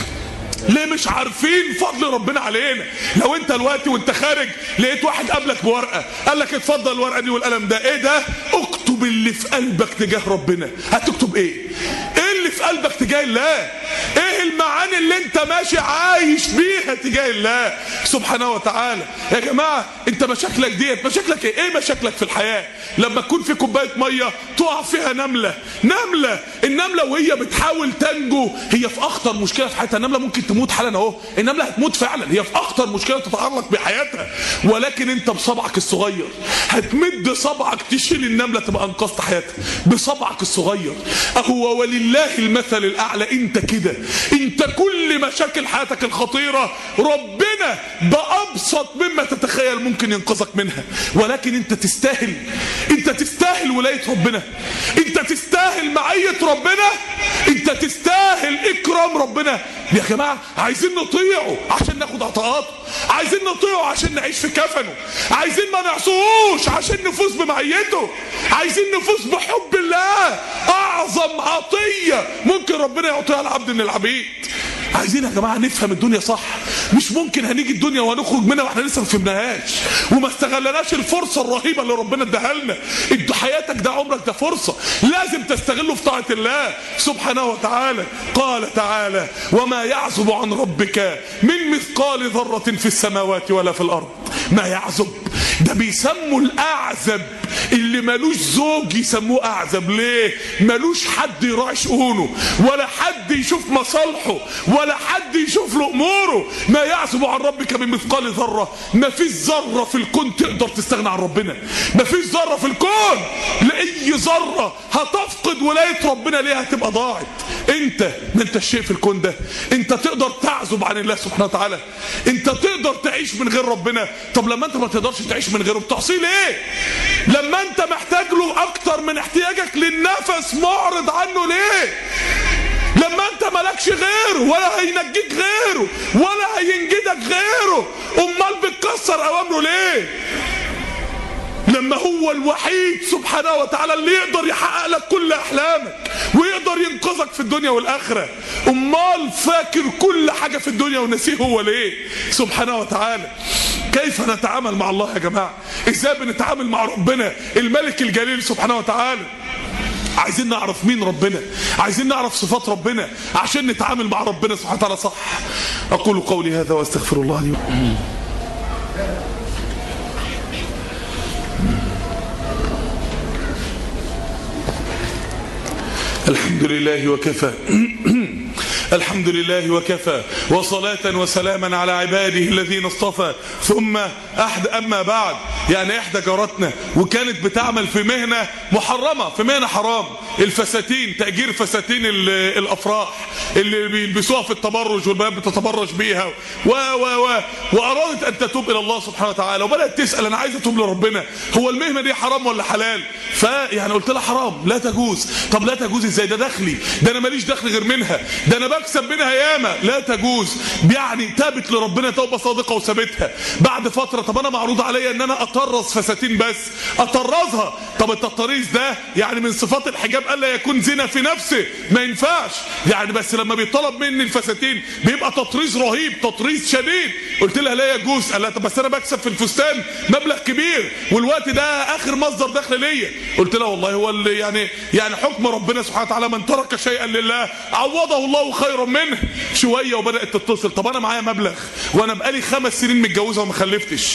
ليه مش عارفين فضل ربنا علينا لو انت دلوقتي وانت خارج لقيت واحد قابلك بورقه قال لك اتفضل الورقه دي والقلم ده ايه ده اكتب اللي في قلبك تجاه ربنا هتكتب ايه ايه اللي في قلبك تجاه الله ايه المعاني اللي انت ماشي عايش بيها تجاه الله سبحانه وتعالى يا جماعه انت مشاكلك ديت مشاكلك ايه ايه مشاكلك في الحياه لما تكون في كوبايه ميه تقع فيها نمله نمله النمله وهي بتحاول تنجو هي في اخطر مشكله في حياتها النمله ممكن تموت حالا اهو النمله هتموت فعلا هي في اخطر مشكله تتعلق بحياتها ولكن انت بصبعك الصغير هتمد صبعك تشيل النمله تبقى انقذت حياتها بصبعك الصغير اهو ولله المثل الاعلى انت كده انت كل مشاكل حياتك الخطيره ربنا بابسط مما تتخيل ممكن ينقذك منها ولكن انت تستاهل انت تستاهل ولايه ربنا انت تستاهل معيه ربنا انت تستاهل اكرام ربنا يا جماعه عايزين نطيعه عشان ناخد عطاءاته عايزين نطيعه عشان نعيش في كفنه عايزين ما نعصوش عشان نفوز بمعيته عايزين نفوز بحب الله اعظم عطيه ممكن ربنا يعطيها لعبد من العبيد عايزين يا جماعه نفهم الدنيا صح مش ممكن هنيجي الدنيا وهنخرج منها واحنا لسه ما فهمناهاش وما استغلناش الفرصه الرهيبه اللي ربنا اداها لنا انت حياتك ده عمرك ده فرصه لازم تستغله في طاعه الله سبحانه وتعالى قال تعالى وما يعزب عن ربك من مثقال ذره في السماوات ولا في الارض ما يعزب ده بيسموا الاعزب اللي ملوش زوج يسموه اعزب ليه ملوش حد يراعي شؤونه ولا حد يشوف مصالحه ولا حد يشوف له اموره ما يعزب عن ربك بمثقال ذره ما فيش ذره في الكون تقدر تستغنى عن ربنا ما فيش ذره في الكون لاي ذره هتفقد ولايه ربنا ليها هتبقى ضاعت انت ما انت الشيء في الكون ده انت تقدر تعزب عن الله سبحانه وتعالى انت تقدر تعيش من غير ربنا طب لما انت ما تقدرش تعيش من غيره بتعصيه ليه لما انت محتاج له اكتر من احتياجك للنفس معرض عنه ليه لما انت مالكش غيره ولا هينجيك غيره ولا هينجدك غيره امال بتكسر اوامره ليه لما هو الوحيد سبحانه وتعالى اللي يقدر يحقق لك كل احلامك ويقدر ينقذك في الدنيا والاخره امال فاكر كل حاجه في الدنيا ونسيه هو ليه سبحانه وتعالى كيف نتعامل مع الله يا جماعه ازاي بنتعامل مع ربنا الملك الجليل سبحانه وتعالى عايزين نعرف مين ربنا عايزين نعرف صفات ربنا عشان نتعامل مع ربنا سبحانه وتعالى صح اقول قولي هذا واستغفر الله لي الحمد لله وكفى الحمد لله وكفى وصلاة وسلاما على عباده الذين اصطفى ثم أحد أما بعد يعني إحدى جارتنا وكانت بتعمل في مهنة محرمة في مهنة حرام الفساتين تأجير فساتين الأفراح اللي بيلبسوها في التبرج والبنات بتتبرج بيها و و و وأرادت أن تتوب إلى الله سبحانه وتعالى وبدأت تسأل أنا عايز أتوب لربنا هو المهنة دي حرام ولا حلال فيعني قلت لها حرام لا تجوز طب لا تجوز ازاي ده دخلي ده انا ماليش دخل غير منها ده انا بكسب منها ياما لا تجوز يعني تابت لربنا توبه صادقه وسابتها بعد فتره طب انا معروض عليا ان انا اطرز فساتين بس اطرزها طب التطريز ده يعني من صفات الحجاب الا يكون زنا في نفسه ما ينفعش يعني بس لما بيطلب مني الفساتين بيبقى تطريز رهيب تطريز شديد قلت لها لا يجوز قال لها طب بس انا بكسب في الفستان مبلغ كبير والوقت ده اخر مصدر دخل ليا قلت لها والله هو اللي يعني يعني حكم ربنا سبحانه وتعالى من ترك شيئا لله عوضه الله خيرا منه شويه وبدات تتصل طب انا معايا مبلغ وانا بقالي خمس سنين متجوزه وما خلفتش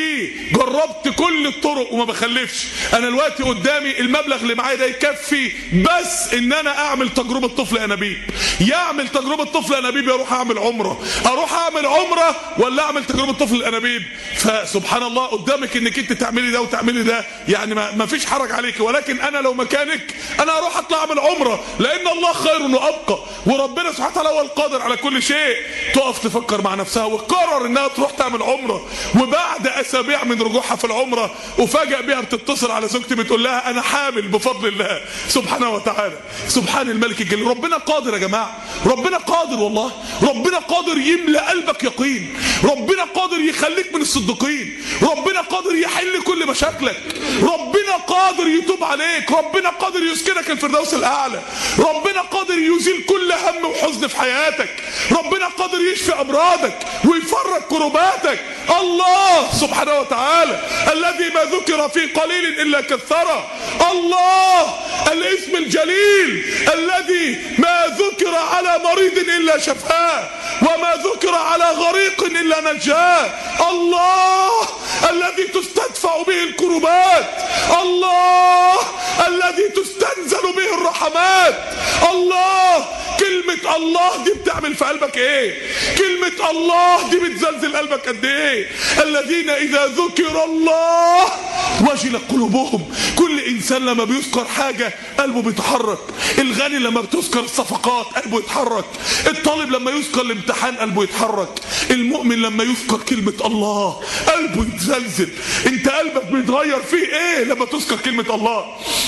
وجربت كل الطرق وما بخلفش انا دلوقتي قدامي المبلغ اللي معايا ده يكفي بس ان انا اعمل تجربه طفل انابيب يعمل تجربه طفل انابيب يروح اعمل عمره اروح اعمل عمره ولا اعمل تجربه طفل الانابيب فسبحان الله قدامك انك انت تعملي ده وتعملي ده يعني ما, ما فيش حرج عليك ولكن انا لو مكانك انا اروح اطلع اعمل عمره لان الله خير وابقى وربنا سبحانه وتعالى هو القادر على كل شيء تقف تفكر مع نفسها وقرر انها تروح تعمل عمره وبعد اسابيع من رجوعها في العمره وفاجئ بيها بتتصل على زوجتي بتقول لها انا حامل بفضل الله سبحانه وتعالى سبحان الملك الجليل ربنا قادر يا جماعه ربنا قادر والله ربنا قادر يملى قلبك يقين ربنا قادر يخليك من الصديقين ربنا قادر يحل كل مشاكلك ربنا قادر يتوب عليك ربنا قادر يسكنك الفردوس الاعلى ربنا قادر يزيل كل هم وحزن في حياتك ربنا قادر يشفي امراضك ويفرج كرباتك الله سبحانه وتعالى الذي ما ذكر في قليل الا كثره الله الاسم الجليل الذي ما ذكر على مريض الا شفاه وما ذكر على غريق الا نجاه الله الذي تستدفع به الكربات الله الذي تستنزل به الرحمات الله كلمة الله دي بتعمل في قلبك ايه كلمة الله دي بتزلزل قلبك قد ايه الذين اذا ذكر الله وجلت قلوبهم كل انسان لما بيذكر حاجة قلبه بيتحرك الغني لما بتذكر الصفقات قلبه يتحرك الطالب لما يذكر الامتحان قلبه يتحرك المؤمن لما يذكر كلمة الله قلبه يتزلزل انت قلبك بيتغير فيه ايه لما تذكر كلمة الله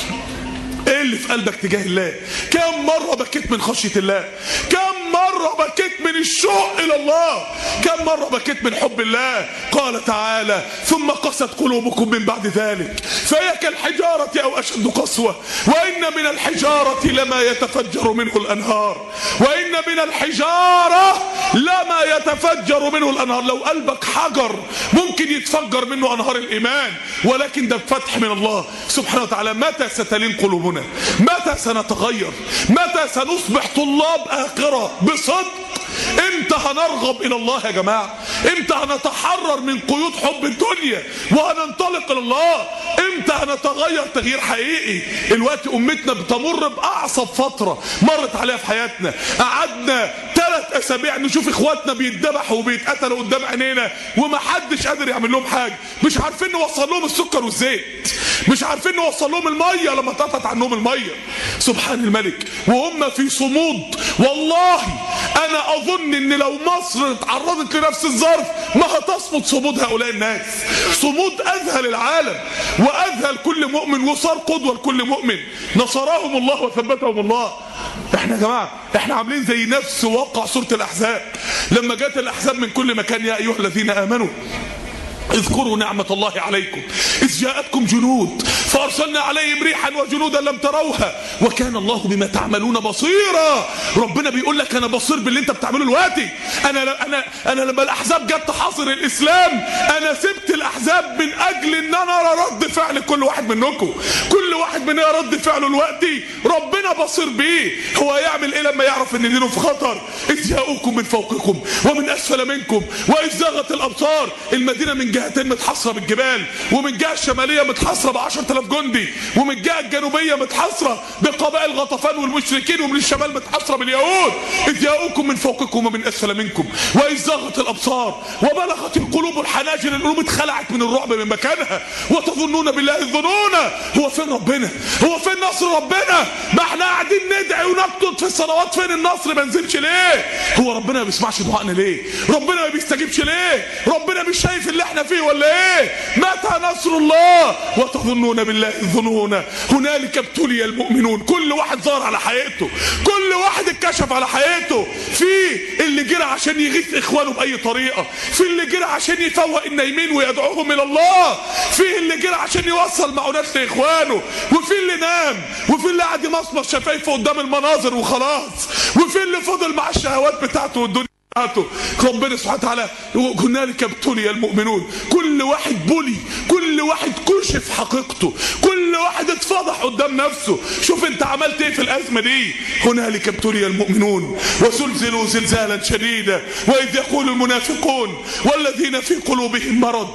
ايه اللي في قلبك تجاه الله كم مرة بكيت من خشية الله كم مرة بكيت من الشوق الى الله كم مرة بكيت من حب الله قال تعالى ثم قست قلوبكم من بعد ذلك فهي كالحجارة او اشد قسوة وان من الحجارة لما يتفجر منه الانهار وان من الحجارة لما يتفجر منه الانهار لو قلبك حجر ممكن يتفجر منه انهار الايمان ولكن ده فتح من الله سبحانه وتعالى متى ستلين قلوبنا متى سنتغير متى سنصبح طلاب آخرة بصدق امتى هنرغب الى الله يا جماعه امتى هنتحرر من قيود حب الدنيا وهننطلق الى الله امتى هنتغير تغيير حقيقي الوقت امتنا بتمر باعصب فتره مرت عليها في حياتنا قعدنا ثلاث اسابيع نشوف اخواتنا بيتذبحوا وبيتقتلوا قدام عينينا ومحدش قادر يعمل لهم حاجه مش عارفين نوصل لهم السكر والزيت مش عارفين نوصل لهم الميه لما اتقطعت عنهم الميه سبحان الملك وهم في صمود والله انا اظن ان لو مصر اتعرضت لنفس الظرف ما هتصمد صمود هؤلاء الناس صمود اذهل العالم واذهل كل مؤمن وصار قدوه لكل مؤمن نصرهم الله وثبتهم الله احنا يا جماعه احنا عاملين زي نفس واقع سوره الاحزاب لما جت الاحزاب من كل مكان يا ايها الذين امنوا اذكروا نعمة الله عليكم إذ جاءتكم جنود فأرسلنا عليهم ريحا وجنودا لم تروها وكان الله بما تعملون بصيرا ربنا بيقول لك أنا بصير باللي أنت بتعمله دلوقتي أنا أنا أنا لما الأحزاب جت تحاصر الإسلام أنا سبت الأحزاب من أجل إن أنا أرى رد فعل كل واحد منكم كل واحد مننا رد فعله دلوقتي ربنا بصير بيه هو هيعمل إيه لما يعرف إن دينه في خطر إذ جاءوكم من فوقكم ومن أسفل منكم وإذ زاغت الأبصار المدينة من جهتين متحصرة بالجبال ومن الجهة الشمالية متحصرة ب 10000 جندي ومن الجهة الجنوبية متحصرة بقبائل غطفان والمشركين ومن الشمال متحصرة باليهود إذ جاءوكم من فوقكم ومن أسفل منكم وإذ زاغت الأبصار وبلغت القلوب الحناجر القلوب اتخلعت من الرعب من مكانها وتظنون بالله الظنون هو فين ربنا هو فين نصر ربنا ما احنا قاعدين ندعي ونكتب في الصلوات فين النصر ما نزلش ليه هو ربنا ما بيسمعش دعائنا ليه ربنا ما بيستجيبش ليه ربنا مش شايف اللي احنا فيه ولا ايه متى نصر الله وتظنون بالله الظنون هنالك ابتلي المؤمنون كل واحد ظهر على حقيقته كل واحد اتكشف على حقيقته في اللي جرى عشان يغيث اخوانه باي طريقه في اللي جرى عشان يفوق النايمين ويدعوهم الى الله في اللي جرى عشان يوصل معونات لاخوانه وفي اللي نام وفي اللي قاعد يمصمص شفايفه قدام المناظر وخلاص وفي اللي فضل مع الشهوات بتاعته والدنيا بتاعته ربنا سبحانه وتعالى هنالك ابتلي المؤمنون كل واحد بلي كل واحد كشف حقيقته كل واحد اتفضح قدام نفسه شوف انت عملت ايه في الازمه دي هنالك ابتلي المؤمنون وزلزلوا زلزالا شديدا واذ يقول المنافقون والذين في قلوبهم مرض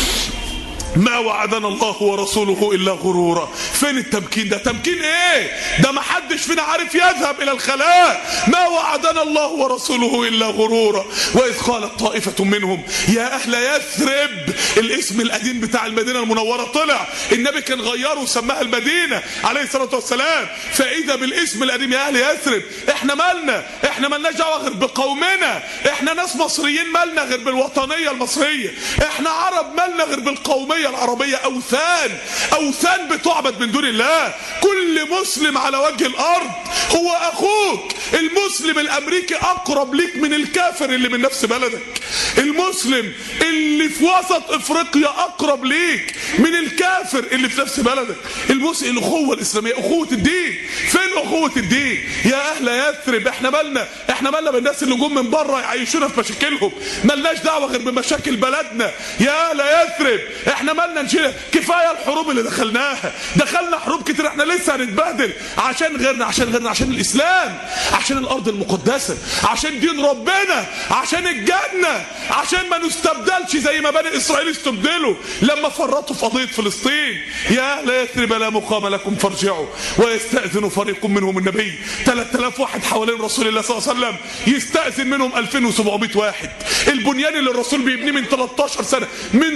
ما وعدنا الله ورسوله الا غرورا فين التمكين ده تمكين ايه ده ما حدش فينا عارف يذهب الى الخلاء ما وعدنا الله ورسوله الا غرورا واذ قالت طائفه منهم يا اهل يثرب الاسم القديم بتاع المدينه المنوره طلع النبي كان غيره وسماها المدينه عليه الصلاه والسلام فاذا بالاسم القديم يا اهل يثرب احنا مالنا احنا مالناش دعوه غير بقومنا احنا ناس مصريين مالنا غير بالوطنيه المصريه احنا عرب مالنا غير بالقوميه العربيه اوثان اوثان بتعبد من دون الله كل مسلم على وجه الارض هو اخوك المسلم الامريكي اقرب ليك من الكافر اللي من نفس بلدك المسلم اللي في وسط افريقيا اقرب ليك من الكافر اللي في نفس بلدك المسلم الاخوه الاسلاميه اخوه الدين فين اخوه الدين يا اهل يثرب احنا مالنا احنا مالنا بالناس اللي جم من بره يعيشونا في مشاكلهم مالناش دعوه غير بمشاكل بلدنا يا اهل يثرب احنا مالنا نشيل كفايه الحروب اللي دخلناها دخلنا حروب كتير احنا لسه هنتبهدل عشان غيرنا عشان غيرنا عشان الاسلام عشان الارض المقدسه عشان دين ربنا عشان الجنه عشان ما نستبدلش زي ما بني اسرائيل استبدلوا لما فرطوا في قضيه فلسطين يا اهل يثرب لا مقام لكم فارجعوا ويستاذن فريق منهم النبي 3000 واحد حوالين رسول الله صلى الله عليه وسلم يستاذن منهم 2700 واحد البنيان اللي الرسول بيبنيه من 13 سنه من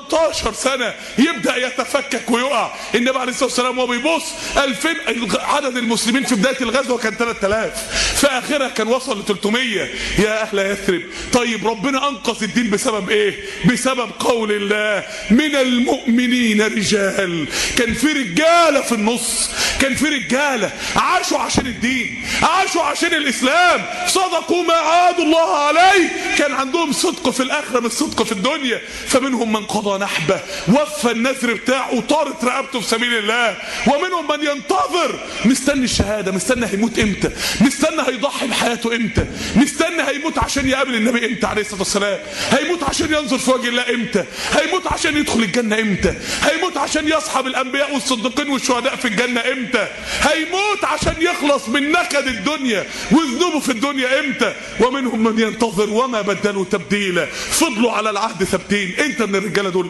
18 سنه يبدا يتفكك ويقع النبي عليه الصلاه والسلام وهو بيبص 2000 عدد المسلمين في بدايه الغزوه كان 3000 في اخرها كان وصل ل 300 يا اهل يثرب طيب ربنا انقذ الدين بسبب ايه بسبب قول الله من المؤمنين رجال كان في رجاله في النص كان في رجاله عاشوا عشان الدين عاشوا عشان الاسلام صدقوا ما عادوا الله عليه كان عندهم صدق في الاخره مش صدق في الدنيا فمنهم من قضى نحبه وفى النذر بتاعه وطارت رقبته في سبيل الله ومنهم من ينتظر مستني الشهاده مستني هيموت امتى مستني هيضحي بحياته امتى مستني هيموت عشان يقابل النبي امتى عليه الصلاه والسلام هيموت عشان ينظر في وجه الله امتى هيموت عشان يدخل الجنه امتى هيموت عشان يصحب الانبياء والصديقين والشهداء في الجنه امتى امتى هيموت عشان يخلص من نكد الدنيا وذنوبه في الدنيا امتى ومنهم من ينتظر وما بدلوا تبديلا فضلوا على العهد ثابتين انت من الرجاله دول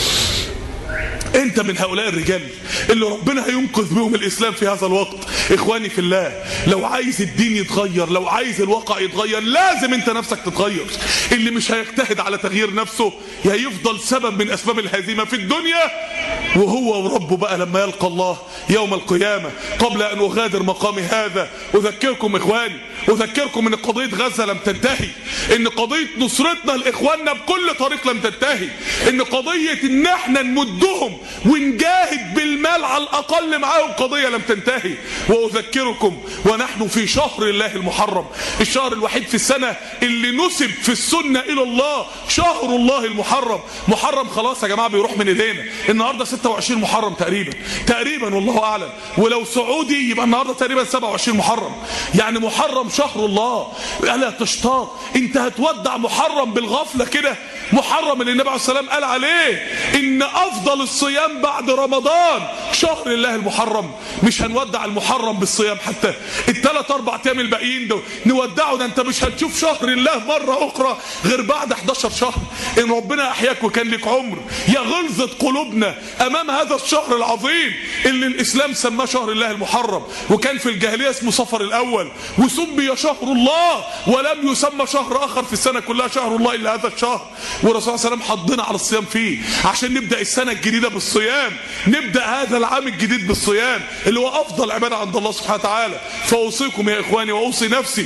انت من هؤلاء الرجال اللي ربنا هينقذ بهم الاسلام في هذا الوقت اخواني في الله لو عايز الدين يتغير لو عايز الواقع يتغير لازم انت نفسك تتغير اللي مش هيجتهد على تغيير نفسه يا يفضل سبب من اسباب الهزيمه في الدنيا وهو وربه بقى لما يلقى الله يوم القيامه قبل ان اغادر مقامي هذا اذكركم اخواني اذكركم ان قضيه غزه لم تنتهي ان قضيه نصرتنا لاخواننا بكل طريق لم تنتهي ان قضيه ان احنا نمدهم ونجاهد بالمال على الاقل معاهم قضيه لم تنتهي واذكركم ونحن في شهر الله المحرم الشهر الوحيد في السنه اللي نسب في السنه الى الله شهر الله المحرم محرم خلاص يا جماعه بيروح من ايدينا النهارده 26 محرم تقريبا تقريبا والله اعلم ولو سعودي يبقى النهارده تقريبا 27 محرم يعني محرم شهر الله الا تشتاق انت هتودع محرم بالغفله كده محرم اللي النبي عليه الصلاه والسلام قال عليه ان افضل الصيام بعد رمضان شهر الله المحرم مش هنودع المحرم بالصيام حتى الثلاث اربع ايام الباقيين دول نودعه ده انت مش هتشوف شهر الله مره اخرى غير بعد 11 شهر ان ربنا احياك وكان لك عمر يا غلظه قلوبنا امام هذا الشهر العظيم اللي الاسلام سماه شهر الله المحرم وكان في الجاهليه اسمه صفر الاول وسمي شهر الله ولم يسمى شهر اخر في السنه كلها شهر الله الا هذا الشهر والرسول صلى الله عليه وسلم حضنا على الصيام فيه عشان نبدا السنه الجديده بالصيام نبدا هذا العام الجديد بالصيام اللي هو افضل عباده عند الله سبحانه وتعالى فاوصيكم يا اخواني واوصي نفسي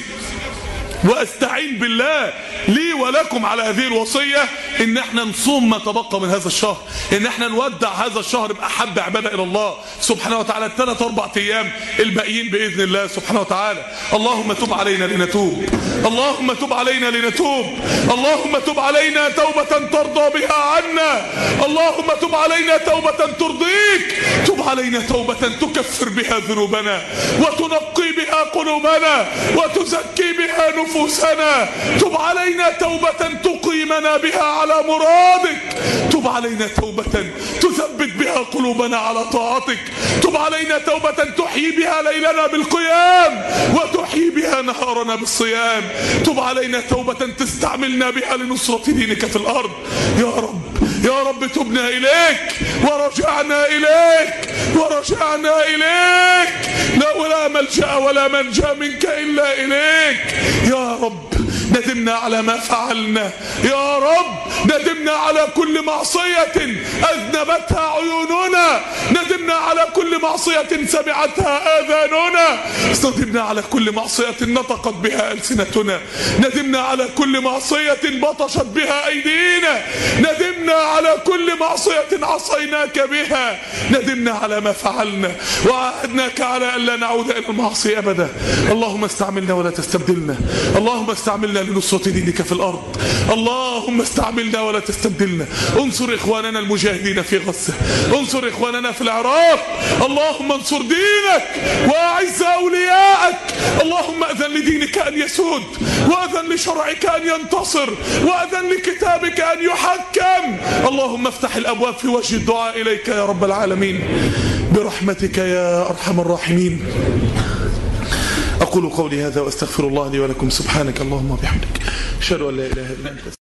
واستعين بالله لي ولكم على هذه الوصية ان احنا نصوم ما تبقى من هذا الشهر ان احنا نودع هذا الشهر باحب عبادة الى الله سبحانه وتعالى الثلاث اربع ايام الباقيين باذن الله سبحانه وتعالى اللهم تب علينا لنتوب اللهم تب علينا لنتوب اللهم تب علينا توبة ترضى بها عنا اللهم تب علينا توبة ترضيك تب علينا توبة تكفر بها ذنوبنا وتنقي بها قلوبنا وتزكي بها نفوسنا تب علينا توبة تقيمنا بها على مرادك تب علينا توبة تثبت بها قلوبنا على طاعتك تب علينا توبة تحيي بها ليلنا بالقيام وتحيي بها نهارنا بالصيام تب علينا توبة تستعملنا بها لنصرة دينك في الأرض يا رب يا رب تبنا إليك ورجعنا إليك ورجعنا إليك لا ولا ملجأ ولا منجا منك إلا إليك يا رب ندمنا على ما فعلنا يا رب ندمنا على كل معصية أذنبتها عيوننا ندمنا على كل معصية سمعتها آذاننا ندمنا على كل معصية نطقت بها ألسنتنا ندمنا على كل معصية بطشت بها أيدينا ندمنا على كل معصية عصيناك بها ندمنا على ما فعلنا وعهدناك على أن لا نعود إلى المعصية أبدا اللهم استعملنا ولا تستبدلنا اللهم استعملنا لنصرة دينك في الأرض اللهم استعملنا ولا تستبدلنا انصر إخواننا المجاهدين في غزة انصر إخواننا في العراق اللهم انصر دينك وأعز أولياءك اللهم أذن لدينك أن يسود وأذن لشرعك أن ينتصر وأذن لكتابك أن يحكم اللهم افتح الأبواب في وجه الدعاء إليك يا رب العالمين برحمتك يا أرحم الراحمين أقول قولي هذا وأستغفر الله لي ولكم سبحانك اللهم وبحمدك أشهد أن لا إله إلا أنت